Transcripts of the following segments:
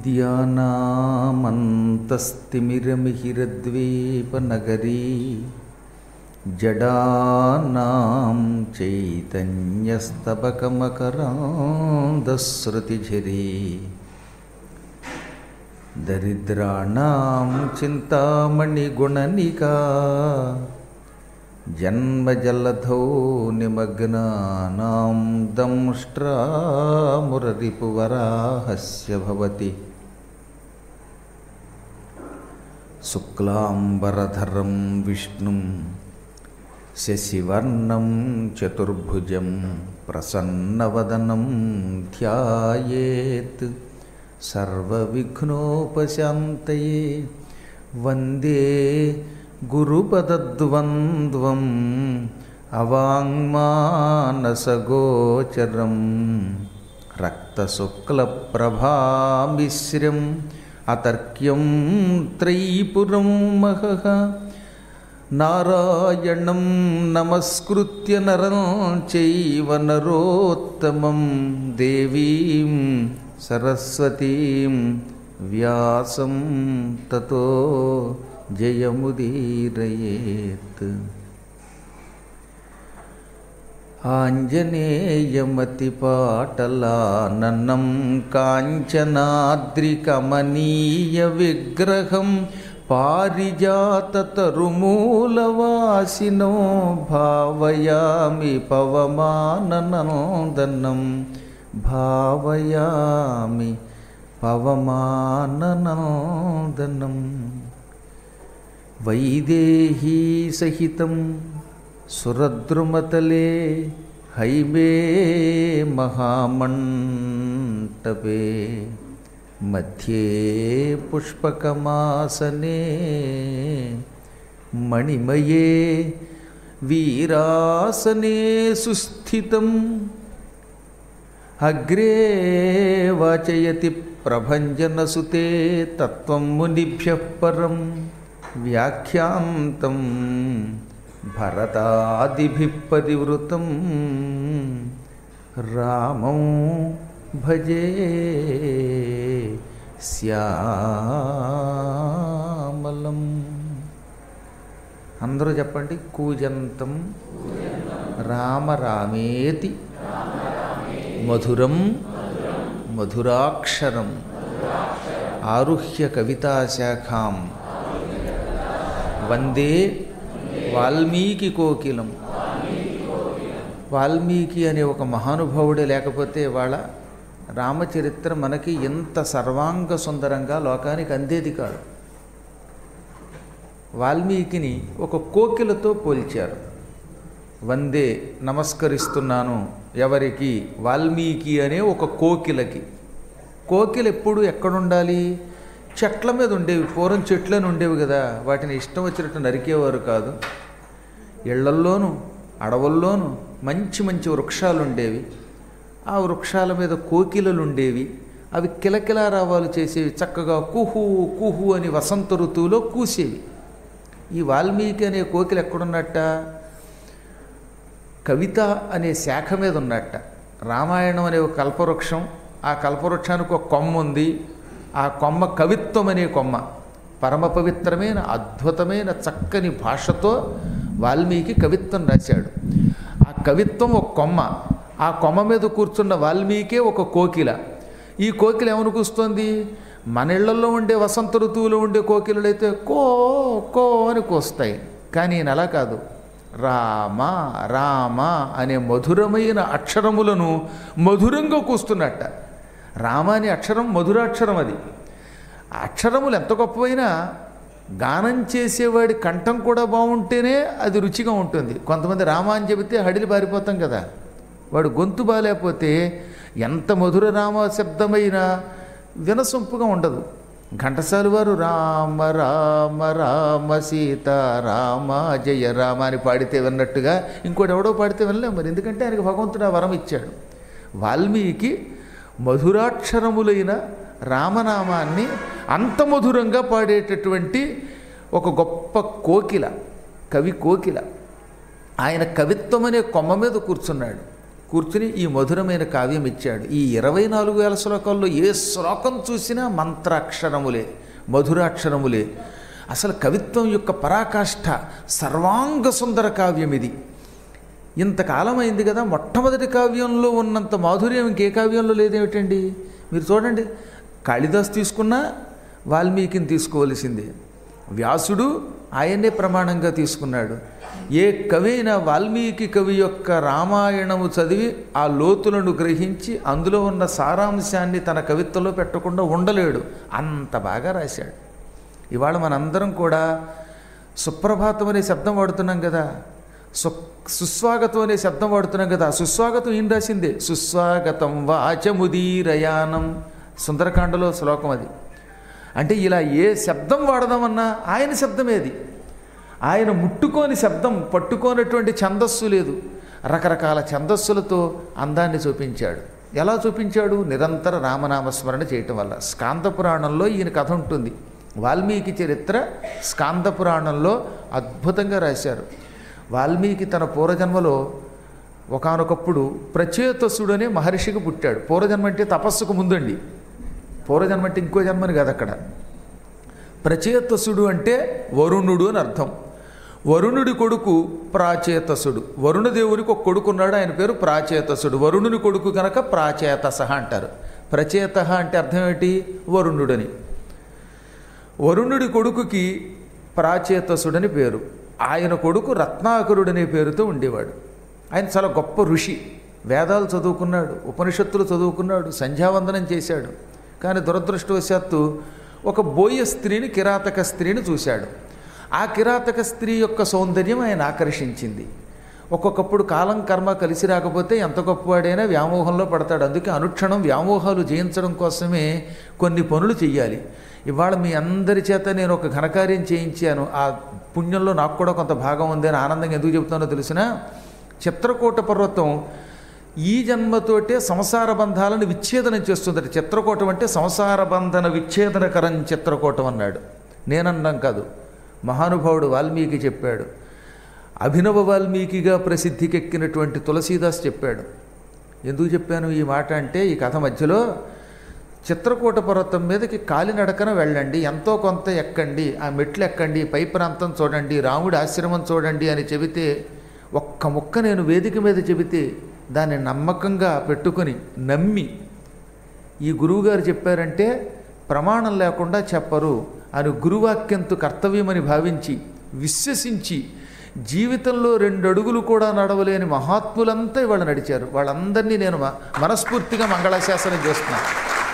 విద్యానామంతస్తిమిరమిహిరద్వీపనగరీ జడానాం చైతన్యస్తబకమకరాంధశ్రుతిఝరీ దరిద్రాణం చింతామణిగుణనికా జన్మజలధౌ నిమగ్నానాం దంష్ట్రామురరిపువరాహస్య భవతి శుక్లాంబరధరం విష్ణుం శశివర్ణం చతుర్భుజం ప్రసన్నవదనం ధ్యాయేత్ సర్వవిఘ్నోపశాంతయే వందే గురుపదద్వంద్వం అవాంగ్మానసగోచరం రక్తశుక్లప్రభామిశ్రం అతర్క్యం త్రైపురం మహః నారాయణం నమస్కృత్య నరం చైవ నరోత్తమం దేవీం సరస్వతీం వ్యాసం తతో జయముదీరయేత్ ఆంజనేయమతిపాటలాననం కాంచనాద్రికమనీయ విగ్రహం పారిజాతతరుమూలవాసినో భావయామి పవమాననందనం భావయామి పవమాననందనం వైదేహీ సహితం సురద్రుమతలే హైమే మహామంటపే మధ్యే పుష్పకమాసనే మణిమయే వీరాసనే సుస్థితం అగ్రే వాచయతి ప్రభంజనసుతే తత్వం మునిభ్య పరం వ్యాఖ్యాంతం భరతాదిభి పరివృతం రామం భజే శ్యామలం అందరూ చెప్పండి కూజంతం రామ రామేతి మధురం మధురాక్షరం ఆరుహ్య కవితాశాఖాం వందే వాల్మీకి కోకిలం వాల్మీకి అనే ఒక మహానుభావుడే లేకపోతే వాళ్ళ రామచరిత్ర మనకి ఎంత సర్వాంగ సుందరంగా లోకానికి అందేది కాదు వాల్మీకిని ఒక కోకిలతో పోల్చారు వందే నమస్కరిస్తున్నాను ఎవరికి వాల్మీకి అనే ఒక కోకిలకి కోకిల ఎప్పుడు ఎక్కడుండాలి చెట్ల మీద ఉండేవి పూర్వం చెట్లను ఉండేవి కదా వాటిని ఇష్టం వచ్చినట్టు నరికేవారు కాదు ఇళ్లల్లోనూ అడవుల్లోనూ మంచి మంచి వృక్షాలు ఉండేవి ఆ వృక్షాల మీద కోకిలలు ఉండేవి అవి కిలకిలా రావాలు చేసేవి చక్కగా కుహు కుహు అని వసంత ఋతువులో కూసేవి ఈ వాల్మీకి అనే కోకిల ఎక్కడున్నట్ట కవిత అనే శాఖ మీద ఉన్నట్ట రామాయణం అనే ఒక కల్పవృక్షం ఆ కల్పవృక్షానికి ఒక కొమ్మ ఉంది ఆ కొమ్మ కవిత్వం అనే కొమ్మ పరమ పవిత్రమైన అద్భుతమైన చక్కని భాషతో వాల్మీకి కవిత్వం రాశాడు ఆ కవిత్వం ఒక కొమ్మ ఆ కొమ్మ మీద కూర్చున్న వాల్మీకే ఒక కోకిల ఈ కోకిల ఏమని కూస్తుంది మన ఇళ్లలో ఉండే వసంత ఋతువులో ఉండే కోకిలలైతే కో కో అని కూస్తాయి కానీ ఈయన అలా కాదు రామ రామ అనే మధురమైన అక్షరములను మధురంగా కూస్తున్నట్ట రామ అనే అక్షరం మధురాక్షరం అది ఆ అక్షరములు ఎంత గొప్పవైనా గానం చేసేవాడి కంఠం కూడా బాగుంటేనే అది రుచిగా ఉంటుంది కొంతమంది రామ అని చెబితే హడిలి పారిపోతాం కదా వాడు గొంతు బాగాలేకపోతే ఎంత మధుర రామ శబ్దమైనా వినసొంపుగా ఉండదు ఘంటసాల వారు రామ రామ రామ సీత రామ జయ రామ అని పాడితే విన్నట్టుగా ఇంకోటి ఎవడో పాడితే వినలేం మరి ఎందుకంటే ఆయనకు భగవంతుడు ఆ వరం ఇచ్చాడు వాల్మీకి మధురాక్షరములైన రామనామాన్ని అంత మధురంగా పాడేటటువంటి ఒక గొప్ప కోకిల కవి కోకిల ఆయన కవిత్వం అనే కొమ్మ మీద కూర్చున్నాడు కూర్చుని ఈ మధురమైన కావ్యం ఇచ్చాడు ఈ ఇరవై నాలుగు వేల శ్లోకాల్లో ఏ శ్లోకం చూసినా మంత్రాక్షరములే మధురాక్షరములే అసలు కవిత్వం యొక్క పరాకాష్ఠ సర్వాంగ సుందర కావ్యం ఇది ఇంతకాలం అయింది కదా మొట్టమొదటి కావ్యంలో ఉన్నంత మాధుర్యం ఇంకే కావ్యంలో లేదేమిటండి మీరు చూడండి కాళిదాస్ తీసుకున్నా వాల్మీకిని తీసుకోవలసిందే వ్యాసుడు ఆయన్నే ప్రమాణంగా తీసుకున్నాడు ఏ కవి అయినా వాల్మీకి కవి యొక్క రామాయణము చదివి ఆ లోతులను గ్రహించి అందులో ఉన్న సారాంశాన్ని తన కవిత్వంలో పెట్టకుండా ఉండలేడు అంత బాగా రాశాడు ఇవాళ మనందరం కూడా సుప్రభాతం అనే శబ్దం వాడుతున్నాం కదా సు సుస్వాగతం అనే శబ్దం వాడుతున్నాం కదా సుస్వాగతం ఏం రాసిందే సుస్వాగతం వాచముదీరయానం సుందరకాండలో శ్లోకం అది అంటే ఇలా ఏ శబ్దం వాడదామన్నా ఆయన శబ్దమేది ఆయన ముట్టుకోని శబ్దం పట్టుకోనటువంటి ఛందస్సు లేదు రకరకాల ఛందస్సులతో అందాన్ని చూపించాడు ఎలా చూపించాడు నిరంతర రామనామస్మరణ చేయటం వల్ల స్కాంద పురాణంలో ఈయన కథ ఉంటుంది వాల్మీకి చరిత్ర స్కాంద పురాణంలో అద్భుతంగా రాశారు వాల్మీకి తన పూర్వజన్మలో ఒకానొకప్పుడు ప్రచేతసుడు అనే మహర్షికి పుట్టాడు పూర్వజన్మ అంటే తపస్సుకు ముందండి పూర్వజన్మ అంటే ఇంకో జన్మని కాదు అక్కడ ప్రచేతసుడు అంటే వరుణుడు అని అర్థం వరుణుడి కొడుకు ప్రాచేతసుడు వరుణదేవునికి ఒక కొడుకున్నాడు ఆయన పేరు ప్రాచేతసుడు వరుణుని కొడుకు కనుక ప్రాచేతస అంటారు ప్రచేత అంటే అర్థం ఏంటి వరుణుడని వరుణుడి కొడుకుకి ప్రాచేతసుడని పేరు ఆయన కొడుకు రత్నాకరుడనే పేరుతో ఉండేవాడు ఆయన చాలా గొప్ప ఋషి వేదాలు చదువుకున్నాడు ఉపనిషత్తులు చదువుకున్నాడు సంధ్యావందనం చేశాడు కానీ దురదృష్టవశాత్తు ఒక బోయ స్త్రీని కిరాతక స్త్రీని చూశాడు ఆ కిరాతక స్త్రీ యొక్క సౌందర్యం ఆయన ఆకర్షించింది ఒక్కొక్కప్పుడు కాలం కర్మ కలిసి రాకపోతే ఎంత గొప్పవాడైనా వ్యామోహంలో పడతాడు అందుకే అనుక్షణం వ్యామోహాలు జయించడం కోసమే కొన్ని పనులు చెయ్యాలి ఇవాళ మీ అందరి చేత నేను ఒక ఘనకార్యం చేయించాను ఆ పుణ్యంలో నాకు కూడా కొంత భాగం ఉంది అని ఆనందంగా ఎందుకు చెబుతానో తెలిసిన చిత్రకూట పర్వతం ఈ జన్మతోటే సంసార బంధాలను విచ్ఛేదనం చేస్తుందట చిత్రకూటం అంటే సంసార బంధన విచ్ఛేదనకరం చిత్రకూటం అన్నాడు నేనన్నాం కాదు మహానుభావుడు వాల్మీకి చెప్పాడు అభినవ వాల్మీకిగా ప్రసిద్ధికెక్కినటువంటి తులసీదాస్ చెప్పాడు ఎందుకు చెప్పాను ఈ మాట అంటే ఈ కథ మధ్యలో చిత్రకూట పర్వతం మీదకి కాలినడకన వెళ్ళండి ఎంతో కొంత ఎక్కండి ఆ మెట్లు ఎక్కండి పై ప్రాంతం చూడండి రాముడి ఆశ్రమం చూడండి అని చెబితే ఒక్క ముక్క నేను వేదిక మీద చెబితే దాన్ని నమ్మకంగా పెట్టుకొని నమ్మి ఈ గురువుగారు చెప్పారంటే ప్రమాణం లేకుండా చెప్పరు అని గురువాక్యంతో కర్తవ్యమని భావించి విశ్వసించి జీవితంలో రెండు అడుగులు కూడా నడవలేని మహాత్ములంతా ఇవాళ నడిచారు వాళ్ళందరినీ నేను మ- మనస్ఫూర్తిగా మంగళాశాసనం చేస్తున్నాను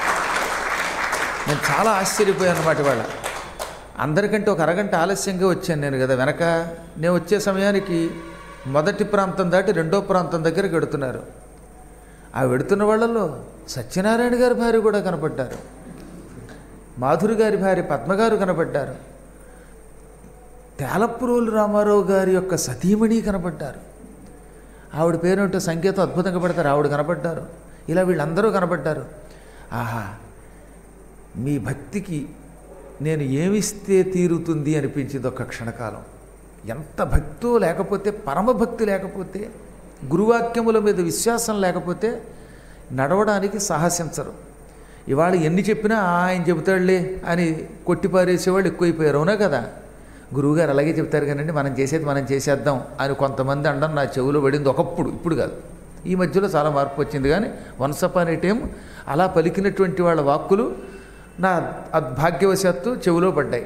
నేను చాలా ఆశ్చర్యపోయాను అనమాట ఇవాళ అందరికంటే ఒక అరగంట ఆలస్యంగా వచ్చాను నేను కదా వెనక నేను వచ్చే సమయానికి మొదటి ప్రాంతం దాటి రెండో ప్రాంతం దగ్గరికి వెడుతున్నారు ఆ వెడుతున్న వాళ్ళల్లో సత్యనారాయణ గారి భార్య కూడా కనపడ్డారు మాధురి గారి భార్య పద్మగారు కనపడ్డారు తేలప్పురోలు రామారావు గారి యొక్క సతీమణి కనపడ్డారు ఆవిడ పేరుంటే సంకేతం అద్భుతంగా పడతారు ఆవిడ కనపడ్డారు ఇలా వీళ్ళందరూ కనపడ్డారు ఆహా మీ భక్తికి నేను ఏమిస్తే తీరుతుంది అనిపించింది ఒక క్షణకాలం ఎంత భక్తో లేకపోతే పరమభక్తి లేకపోతే గురువాక్యముల మీద విశ్వాసం లేకపోతే నడవడానికి సాహసించరు ఇవాళ ఎన్ని చెప్పినా "ఆ, ఆయన చెబుతాడులే అని కొట్టిపారేసేవాళ్ళు ఎక్కువైపోయారు అవునా కదా గురువుగారు అలాగే చెప్తారు కానండి మనం చేసేది మనం చేసేద్దాం అని కొంతమంది అండం నా చెవులో పడింది ఒకప్పుడు ఇప్పుడు కాదు ఈ మధ్యలో చాలా మార్పు వచ్చింది కానీ వన్స్ అపాన్ ఏ టైం అలా పలికినటువంటి వాళ్ళ వాక్కులు నా అద్భాగ్యవశాత్తు చెవిలో పడ్డాయి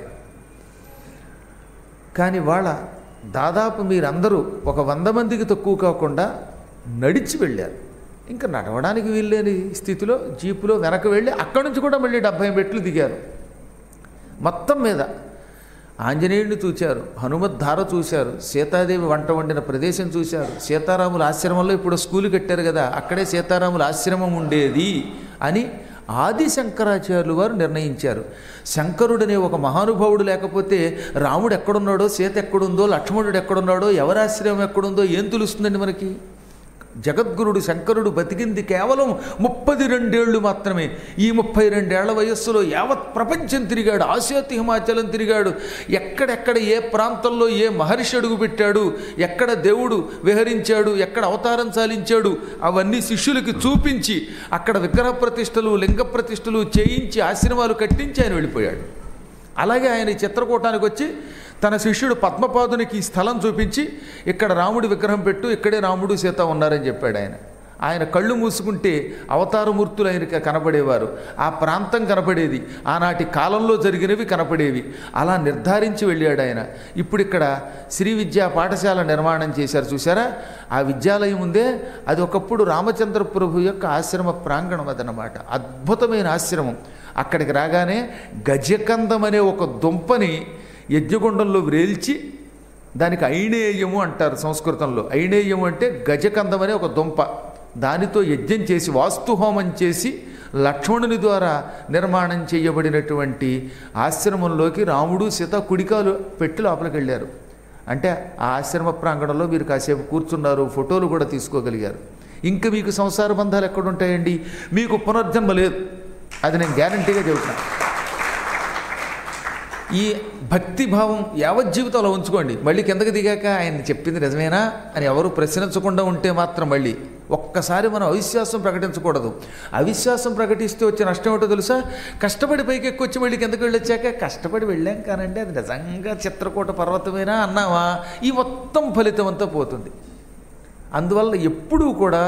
కానీ వాళ్ళ దాదాపు మీరందరూ ఒక వంద మందికి తక్కువ కాకుండా నడిచి వెళ్ళారు ఇంకా నడవడానికి వీల్లేని స్థితిలో జీపులో వెనక వెళ్ళి అక్కడి నుంచి కూడా మళ్ళీ డెబ్భై మెట్లు దిగారు మొత్తం మీద ఆంజనేయుడిని చూశారు హనుమద్ధార చూశారు సీతాదేవి వంట వండిన ప్రదేశం చూశారు సీతారాముల ఆశ్రమంలో ఇప్పుడు స్కూల్ కట్టారు కదా అక్కడే సీతారాముల ఆశ్రమం ఉండేది అని ఆది శంకరాచార్యులు వారు నిర్ణయించారు శంకరుడనే ఒక మహానుభావుడు లేకపోతే రాముడు ఎక్కడున్నాడో సీత ఎక్కడుందో లక్ష్మణుడు ఎక్కడున్నాడో ఎవరి ఆశ్రమం ఎక్కడుందో ఏం తెలుస్తుందండి మనకి జగద్గురుడు శంకరుడు బతికింది కేవలం ముప్పది రెండేళ్లు మాత్రమే ఈ ముప్పై రెండేళ్ల వయస్సులో యావత్ ప్రపంచం తిరిగాడు ఆసియాతి హిమాచలం తిరిగాడు ఎక్కడెక్కడ ఏ ప్రాంతంలో ఏ మహర్షి అడుగు పెట్టాడు ఎక్కడ దేవుడు విహరించాడు ఎక్కడ అవతారం చాలించాడు అవన్నీ శిష్యులకి చూపించి అక్కడ విగ్రహ ప్రతిష్టలు లింగ ప్రతిష్టలు చేయించి ఆశ్రమాలు కట్టించి ఆయన వెళ్ళిపోయాడు అలాగే ఆయన ఈ చిత్రకూటానికి వచ్చి తన శిష్యుడు పద్మపాదునికి ఈ స్థలం చూపించి ఇక్కడ రాముడి విగ్రహం పెట్టు ఇక్కడే రాముడు సీత ఉన్నారని చెప్పాడు ఆయన ఆయన కళ్ళు మూసుకుంటే అవతారమూర్తులు ఆయనకి కనపడేవారు ఆ ప్రాంతం కనపడేది ఆనాటి కాలంలో జరిగినవి కనపడేవి అలా నిర్ధారించి వెళ్ళాడు ఆయన ఇప్పుడు ఇక్కడ శ్రీ విద్యా పాఠశాల నిర్మాణం చేశారు చూసారా ఆ విద్యాలయం ఉందే అది ఒకప్పుడు రామచంద్ర ప్రభు యొక్క ఆశ్రమ ప్రాంగణం అదనమాట అద్భుతమైన ఆశ్రమం అక్కడికి రాగానే గజకందం అనే ఒక దుంపని యజ్ఞగుండంలో వ్రేల్చి దానికి ఐణేయము అంటారు సంస్కృతంలో ఐణేయము అంటే గజకందం అనే ఒక దుంప దానితో యజ్ఞం చేసి వాస్తుహోమం చేసి లక్ష్మణుని ద్వారా నిర్మాణం చేయబడినటువంటి ఆశ్రమంలోకి రాముడు సీత కుడికాలు పెట్టి లోపలికి వెళ్ళారు అంటే ఆ ఆశ్రమ ప్రాంగణంలో మీరు కాసేపు కూర్చున్నారు ఫోటోలు కూడా తీసుకోగలిగారు ఇంకా మీకు సంసార బంధాలు ఎక్కడుంటాయండి మీకు పునర్జన్మ లేదు అది నేను గ్యారంటీగా చెబుతున్నాను ఈ భక్తి భావం యావత్ జీవితంలో ఉంచుకోండి మళ్ళీ కిందకి దిగాక ఆయన చెప్పింది నిజమేనా అని ఎవరు ప్రశ్నించకుండా ఉంటే మాత్రం మళ్ళీ ఒక్కసారి మనం అవిశ్వాసం ప్రకటించకూడదు అవిశ్వాసం ప్రకటిస్తే వచ్చే నష్టం ఏంటో తెలుసా కష్టపడి పైకి ఎక్కువ వచ్చి మళ్ళీ కిందకి వెళ్ళొచ్చాక కష్టపడి వెళ్ళాం కానండి అది నిజంగా చిత్రకూట పర్వతమేనా అన్నావా ఈ మొత్తం ఫలితం అంతా పోతుంది అందువల్ల ఎప్పుడూ కూడా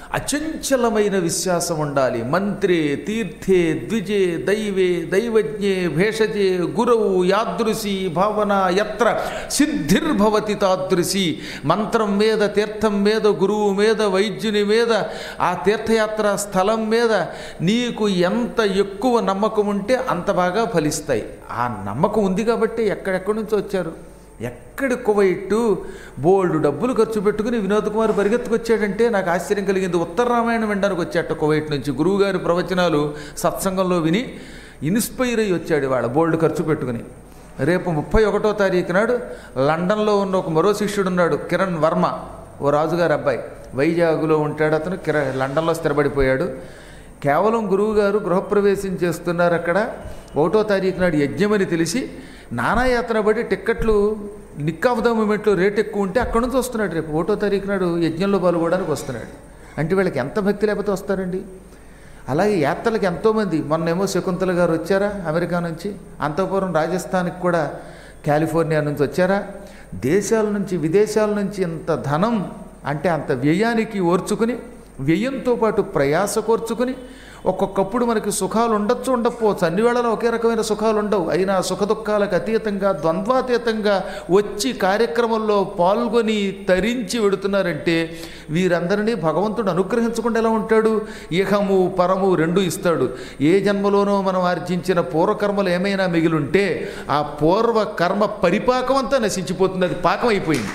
అచంచలమైన విశ్వాసం ఉండాలి మంత్రే తీర్థే ద్విజే దైవే దైవజ్ఞే భేషజే గురవు యాదృశి భావన ఎత్ర సిద్ధిర్భవతి తాదృశి మంత్రం మీద తీర్థం మీద గురువు మీద వైద్యుని మీద ఆ తీర్థయాత్ర స్థలం మీద నీకు ఎంత ఎక్కువ నమ్మకం ఉంటే అంత బాగా ఫలిస్తాయి ఆ నమ్మకం ఉంది కాబట్టి ఎక్కడెక్కడి నుంచి వచ్చారు ఎక్కడి కువైట్టు బోల్డ్ డబ్బులు ఖర్చు పెట్టుకుని వినోద్ కుమార్ పరిగెత్తుకొచ్చాడంటే నాకు ఆశ్చర్యం కలిగింది ఉత్తర రామాయణం వినడానికి వచ్చాట కువైట్ నుంచి గురువుగారి ప్రవచనాలు సత్సంగంలో విని ఇన్స్పైర్ అయ్యి వచ్చాడు వాళ్ళ బోల్డ్ ఖర్చు పెట్టుకుని రేపు ముప్పై ఒకటో తారీఖు నాడు లండన్లో ఉన్న ఒక మరో శిష్యుడు ఉన్నాడు కిరణ్ వర్మ ఓ రాజుగారి అబ్బాయి వైజాగ్లో ఉంటాడు అతను కిర లండన్లో స్థిరపడిపోయాడు కేవలం గురువుగారు గృహప్రవేశం చేస్తున్నారు అక్కడ ఒకటో తారీఖు నాడు యజ్ఞమని తెలిసి నానాయాత్ర పడి టిక్కెట్లు నిక్ ఆఫ్ ద మూమెంట్లో రేట్ ఎక్కువ ఉంటే అక్కడి నుంచి వస్తున్నాడు రేపు ఒకటో తారీఖు నాడు యజ్ఞంలో పాల్గొనడానికి వస్తున్నాడు అంటే వీళ్ళకి ఎంత భక్తి లేకపోతే వస్తారండి అలాగే యాత్రలకు ఎంతోమంది మొన్నేమో శకుంతల గారు వచ్చారా అమెరికా నుంచి అంతఃపురం రాజస్థాన్కి కూడా కాలిఫోర్నియా నుంచి వచ్చారా దేశాల నుంచి విదేశాల నుంచి ఇంత ధనం అంటే అంత వ్యయానికి ఓర్చుకుని వ్యయంతో పాటు ప్రయాస కోర్చుకుని ఒక్కొక్కప్పుడు మనకి సుఖాలు ఉండొచ్చు ఉండకపోవచ్చు అన్ని వేళలో ఒకే రకమైన సుఖాలు ఉండవు అయినా సుఖ దుఃఖాలకు అతీతంగా ద్వంద్వాతీతంగా వచ్చి కార్యక్రమంలో పాల్గొని తరించి వెడుతున్నారంటే వీరందరినీ భగవంతుడు అనుగ్రహించకుండా ఎలా ఉంటాడు ఇహము పరము రెండు ఇస్తాడు ఏ జన్మలోనో మనం ఆర్జించిన పూర్వకర్మలు ఏమైనా మిగిలుంటే ఆ పూర్వ కర్మ పరిపాకం అంతా నశించిపోతుంది అది పాకం అయిపోయింది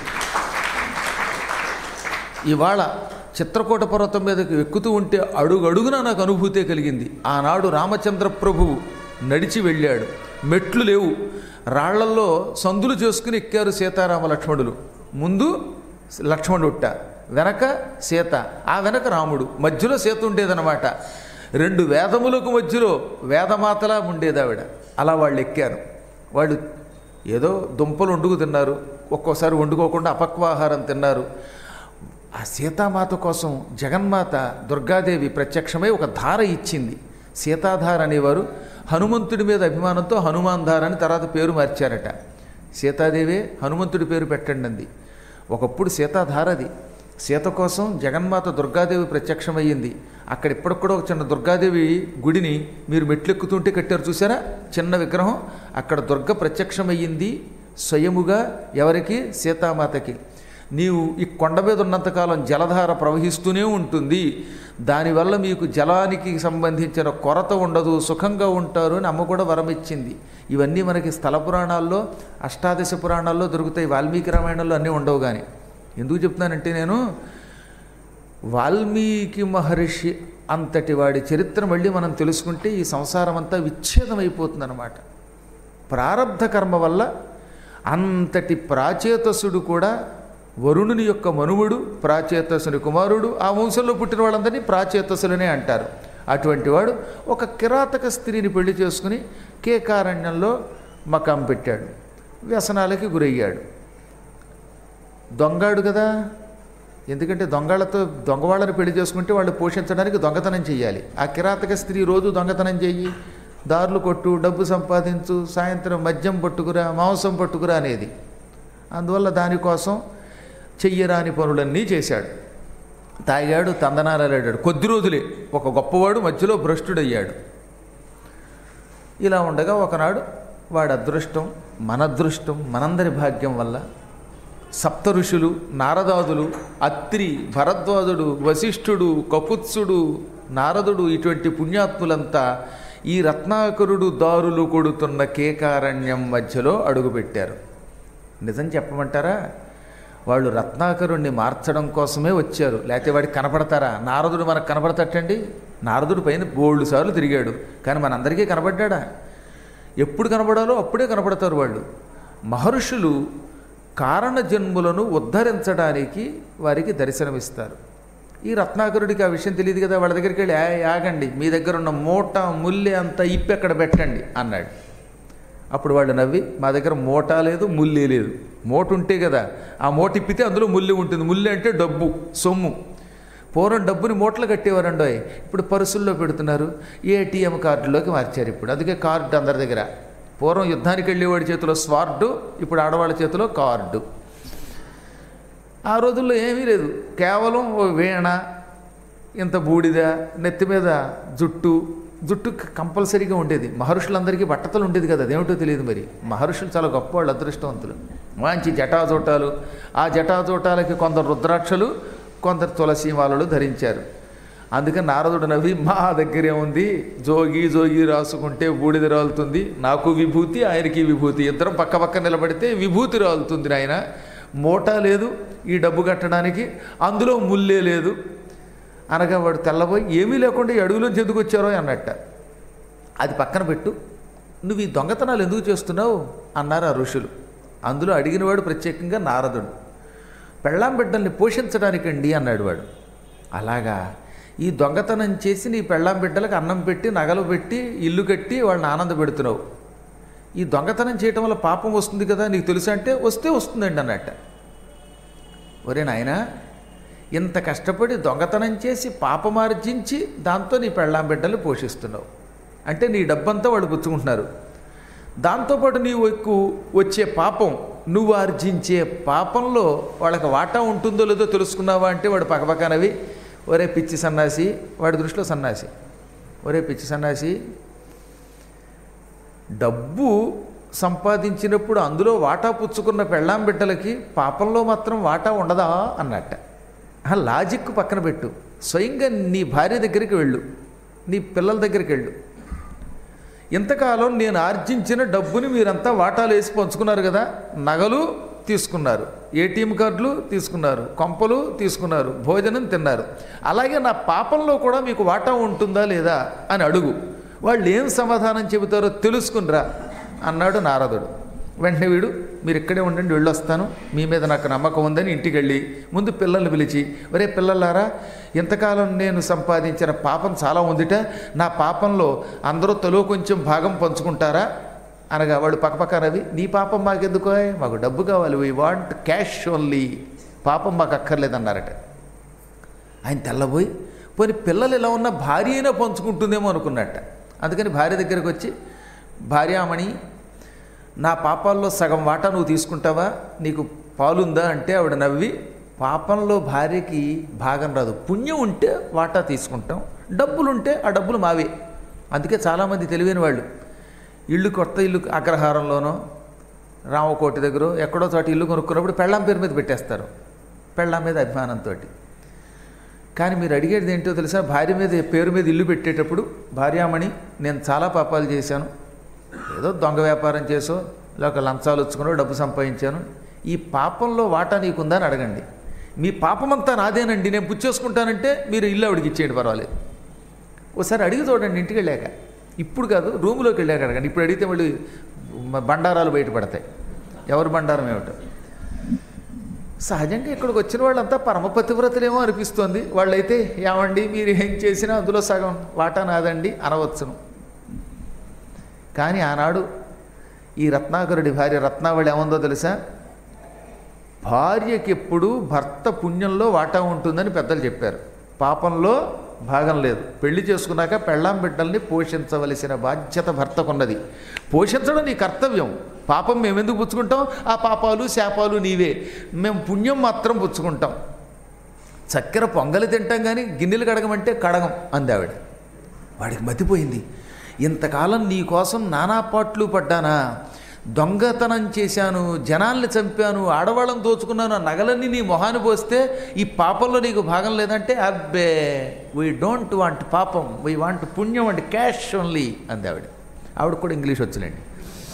ఇవాళ చిత్రకూట పర్వతం మీదకి ఎక్కుతూ ఉంటే అడుగడుగునా నాకు అనుభూతే కలిగింది ఆనాడు రామచంద్ర ప్రభువు నడిచి వెళ్ళాడు మెట్లు లేవు రాళ్లల్లో సందులు చేసుకుని ఎక్కారు సీతారామ లక్ష్మణులు ముందు లక్ష్మణుట్ట వెనక సీత ఆ వెనక రాముడు మధ్యలో సీత ఉండేదన్నమాట రెండు వేదములకు మధ్యలో వేదమాతలా ఉండేది ఆవిడ అలా వాళ్ళు ఎక్కారు వాళ్ళు ఏదో దుంపలు వండుకు తిన్నారు ఒక్కోసారి వండుకోకుండా అపక్వాహారం తిన్నారు ఆ సీతామాత కోసం జగన్మాత దుర్గాదేవి ప్రత్యక్షమై ఒక ధార ఇచ్చింది సీతాధార అనేవారు హనుమంతుడి మీద అభిమానంతో హనుమాన్ ధార అని తర్వాత పేరు మార్చారట సీతాదేవే హనుమంతుడి పేరు పెట్టండి అంది ఒకప్పుడు సీతాధారది సీత కోసం జగన్మాత దుర్గాదేవి ప్రత్యక్షమయ్యింది అక్కడ ఇప్పటికి కూడా ఒక చిన్న దుర్గాదేవి గుడిని మీరు మెట్లెక్కుతుంటే కట్టారు చూసారా చిన్న విగ్రహం అక్కడ దుర్గ ప్రత్యక్షమయ్యింది స్వయముగా ఎవరికి సీతామాతకి నీవు ఈ కొండ మీద ఉన్నంతకాలం జలధార ప్రవహిస్తూనే ఉంటుంది దానివల్ల మీకు జలానికి సంబంధించిన కొరత ఉండదు సుఖంగా ఉంటారు అని అమ్మ కూడా వరం ఇచ్చింది ఇవన్నీ మనకి స్థల పురాణాల్లో అష్టాదశ పురాణాల్లో దొరుకుతాయి వాల్మీకి రామాయణంలో అన్నీ ఉండవు కానీ ఎందుకు చెప్తున్నానంటే నేను వాల్మీకి మహర్షి అంతటి వాడి చరిత్ర మళ్ళీ మనం తెలుసుకుంటే ఈ సంసారం అంతా విచ్ఛేదం అయిపోతుందన్నమాట ప్రారంధ కర్మ వల్ల అంతటి ప్రాచేతసుడు కూడా వరుణుని యొక్క మనువుడు ప్రాచేతసుని కుమారుడు ఆ వంశంలో పుట్టిన వాళ్ళందరినీ ప్రాచేతసులనే అంటారు అటువంటి వాడు ఒక కిరాతక స్త్రీని పెళ్లి చేసుకుని కేకారణ్యంలో మకాం పెట్టాడు వ్యసనాలకి గురయ్యాడు దొంగాడు కదా ఎందుకంటే దొంగలతో దొంగ వాళ్ళని పెళ్లి చేసుకుంటే వాళ్ళు పోషించడానికి దొంగతనం చేయాలి ఆ కిరాతక స్త్రీ రోజు దొంగతనం చెయ్యి దారులు కొట్టు డబ్బు సంపాదించు సాయంత్రం మద్యం పట్టుకురా మాంసం పట్టుకురా అనేది అందువల్ల దానికోసం చెయ్యరాని పనులన్నీ చేశాడు తాగాడు తందనాలాడాడు కొద్ది రోజులే ఒక గొప్పవాడు మధ్యలో భ్రష్టుడయ్యాడు ఇలా ఉండగా ఒకనాడు వాడి అదృష్టం మన అదృష్టం మనందరి భాగ్యం వల్ల సప్త ఋషులు నారదాదులు అత్రి భరద్వాజుడు వశిష్ఠుడు కపుత్సుడు నారదుడు ఇటువంటి పుణ్యాత్ములంతా ఈ రత్నాకరుడు దారులు కొడుతున్న కేకారణ్యం మధ్యలో అడుగుపెట్టారు నిజం చెప్పమంటారా వాళ్ళు రత్నాకరుణ్ణి మార్చడం కోసమే వచ్చారు లేకపోతే వాడికి కనపడతారా నారదుడు మనకు కనపడతట్టండి నారదుడు పైన బోల్డ్ సార్లు తిరిగాడు కానీ మనందరికీ కనపడ్డా ఎప్పుడు కనపడాలో అప్పుడే కనపడతారు వాళ్ళు మహర్షులు కారణ జన్ములను ఉద్ధరించడానికి వారికి దర్శనమిస్తారు ఈ రత్నాకరుడికి ఆ విషయం తెలియదు కదా వాళ్ళ దగ్గరికి వెళ్ళి "ఆ, ఆగండి మీ దగ్గర ఉన్న మూట ముల్లె అంతా ఇప్పి అక్కడ పెట్టండి అన్నాడు అప్పుడు వాళ్ళు నవ్వి మా దగ్గర మూట లేదు ముల్లి లేదు మూట ఉంటే కదా ఆ మూట ఇప్పితే అందులో ముల్లి ఉంటుంది ముల్లి అంటే డబ్బు సొమ్ము పూర్వం డబ్బుని మూటలు కట్టేవారండో ఇప్పుడు పర్సుల్లో పెడుతున్నారు ఏటీఎం కార్డులోకి మార్చారు ఇప్పుడు అందుకే కార్డు అందరి దగ్గర పూర్వం యుద్ధానికి వెళ్ళేవాడి చేతిలో స్వార్డు ఇప్పుడు ఆడవాళ్ళ చేతిలో కార్డు ఆ రోజుల్లో ఏమీ లేదు కేవలం ఓ వీణ ఇంత బూడిద నెత్తి మీద జుట్టు జుట్టు కంపల్సరీగా ఉండేది మహర్షులందరికీ బట్టతలు ఉండేది కదా అదేమిటో తెలియదు మరి మహర్షులు చాలా గొప్పవాళ్ళు అదృష్టవంతులు మంచి జటాజోటాలు ఆ జటాజోటాలకి కొందరు రుద్రాక్షలు కొందరు తులసి మాలలు ధరించారు అందుకని నారదుడు నవ్వి మా దగ్గరే ఉంది జోగి జోగి రాసుకుంటే బూడిద రాలుతుంది నాకు విభూతి ఆయనకి విభూతి ఇద్దరం పక్క పక్క నిలబడితే విభూతి రాలుతుంది నాయన మూట లేదు ఈ డబ్బు కట్టడానికి అందులో ముల్లే లేదు అనగా వాడు తెల్లబోయి ఏమీ లేకుండా ఈ అడుగులోంచి ఎందుకు వచ్చారో అన్నట్ట అది పక్కన పెట్టు నువ్వు ఈ దొంగతనాలు ఎందుకు చేస్తున్నావు అన్నారు ఆ ఋషులు అందులో అడిగినవాడు ప్రత్యేకంగా నారదుడు పెళ్ళాం బిడ్డల్ని పోషించడానికండి అన్నాడు వాడు అలాగా ఈ దొంగతనం చేసి నీ పెళ్ళాం బిడ్డలకు అన్నం పెట్టి నగలు పెట్టి ఇల్లు కట్టి వాళ్ళని ఆనంద పెడుతున్నావు ఈ దొంగతనం చేయటం వల్ల పాపం వస్తుంది కదా నీకు తెలుసా అంటే వస్తే వస్తుందండి అన్నట్ట ఒరే నాయనా ఇంత కష్టపడి దొంగతనం చేసి పాపమార్జించి దాంతో నీ పెళ్ళాం బిడ్డలు పోషిస్తున్నావు అంటే నీ డబ్బంతా వాళ్ళు పుచ్చుకుంటున్నారు దాంతోపాటు నీవు ఎక్కువ వచ్చే పాపం నువ్వు ఆర్జించే పాపంలో వాళ్ళకి వాటా ఉంటుందో లేదో తెలుసుకున్నావా అంటే వాడు పక్కపక్కనవి ఒరే పిచ్చి సన్నాసి వాడి దృష్టిలో సన్నాసి ఒరే పిచ్చి సన్నాసి డబ్బు సంపాదించినప్పుడు అందులో వాటా పుచ్చుకున్న పెళ్ళాం బిడ్డలకి పాపంలో మాత్రం వాటా ఉండదా అన్నట్ట ఆ లాజిక్ పక్కన పెట్టు స్వయంగా నీ భార్య దగ్గరికి వెళ్ళు నీ పిల్లల దగ్గరికి వెళ్ళు ఇంతకాలం నేను ఆర్జించిన డబ్బుని మీరంతా వాటాలు వేసి పంచుకున్నారు కదా నగలు తీసుకున్నారు ఏటీఎం కార్డులు తీసుకున్నారు కొంపలు తీసుకున్నారు భోజనం తిన్నారు అలాగే నా పాపంలో కూడా మీకు వాటా ఉంటుందా లేదా అని అడుగు వాళ్ళు ఏం సమాధానం చెబుతారో తెలుసుకునిరా అన్నాడు నారదుడు వెంటనే వీడు మీరు ఇక్కడే ఉండండి వెళ్ళొస్తాను మీ మీద నాకు నమ్మకం ఉందని ఇంటికి వెళ్ళి ముందు పిల్లల్ని పిలిచి ఒరే పిల్లలారా ఇంతకాలం నేను సంపాదించిన పాపం చాలా ఉందిట నా పాపంలో అందరూ తలో కొంచెం భాగం పంచుకుంటారా అనగా వాడు పక్కపక్క రవి నీ పాపం మాకెందుకో మాకు డబ్బు కావాలి వీ వాంట్ క్యాష్ ఓన్లీ పాపం మాకు అక్కర్లేదన్నారట ఆయన తెల్లబోయి పోనీ పిల్లలు ఎలా ఉన్నా భార్య అయినా పంచుకుంటుందేమో అనుకున్నట్ట అందుకని భార్య దగ్గరికి వచ్చి భార్యామణి నా పాపాల్లో సగం వాటా నువ్వు తీసుకుంటావా నీకు పాలుందా అంటే ఆవిడ నవ్వి పాపంలో భార్యకి భాగం రాదు పుణ్యం ఉంటే వాటా తీసుకుంటాం డబ్బులు ఉంటే ఆ డబ్బులు మావే అందుకే చాలామంది తెలివైన వాళ్ళు ఇల్లు కొత్త ఇల్లు అగ్రహారంలోనో రామకోటి దగ్గర ఎక్కడో చోట ఇల్లు కొనుక్కున్నప్పుడు పెళ్ళాం పేరు మీద పెట్టేస్తారు పెళ్ళాం మీద అభిమానంతో కానీ మీరు అడిగేది ఏంటో తెలుసా భార్య మీద పేరు మీద ఇల్లు పెట్టేటప్పుడు భార్యామణి నేను చాలా పాపాలు చేశాను ఏదో దొంగ వ్యాపారం చేసో లేక లంచాలు వచ్చుకునో డబ్బు సంపాదించాను ఈ పాపంలో వాటా నీకుందా అని అడగండి మీ పాపమంతా నాదేనండి నేను పుచ్చేసుకుంటానంటే మీరు ఇల్లు ఆవిడికి ఇచ్చేయండి పర్వాలేదు ఒకసారి అడిగి చూడండి ఇంటికి వెళ్ళాక ఇప్పుడు కాదు రూములోకి వెళ్ళాక అడగండి ఇప్పుడు అడిగితే మళ్ళీ మ- బండారాలు బయటపడతాయి ఎవరి బండారం ఏమిటో సహజంగా ఇక్కడికి వచ్చిన వాళ్ళంతా పరమపతివ్రతలేమో అనిపిస్తోంది వాళ్ళైతే ఏమండి మీరు ఏం చేసినా అందులో సగం వాటా నాదండి అనవచ్చును కానీ ఆనాడు ఈ రత్నాకరుడి భార్య రత్నావళి ఏముందో తెలుసా భార్యకి ఎప్పుడు భర్త పుణ్యంలో వాటా ఉంటుందని పెద్దలు చెప్పారు పాపంలో భాగం లేదు పెళ్లి చేసుకున్నాక పెళ్ళాం బిడ్డల్ని పోషించవలసిన బాధ్యత భర్తకున్నది పోషించడం నీ కర్తవ్యం పాపం మేము ఎందుకు పుచ్చుకుంటాం ఆ పాపాలు శాపాలు నీవే మేము పుణ్యం మాత్రం పుచ్చుకుంటాం చక్కెర పొంగలి తింటాం కానీ గిన్నెలు కడగమంటే కడగం అంది ఆవిడ వాడికి మతిపోయింది ఇంతకాలం నీ కోసం నానా పాట్లు పడ్డానా దొంగతనం చేశాను జనాల్ని చంపాను ఆడవాళ్ళని దోచుకున్నాను ఆ నగలన్నీ నీ మొహాన్ని పోస్తే ఈ పాపంలో నీకు భాగం లేదంటే అబ్బే వీ డోంట్ వాంట్ పాపం వీ వాంట్ పుణ్యం అంటే క్యాష్ ఓన్లీ అంది ఆవిడ ఆవిడ కూడా ఇంగ్లీష్ వచ్చులేండి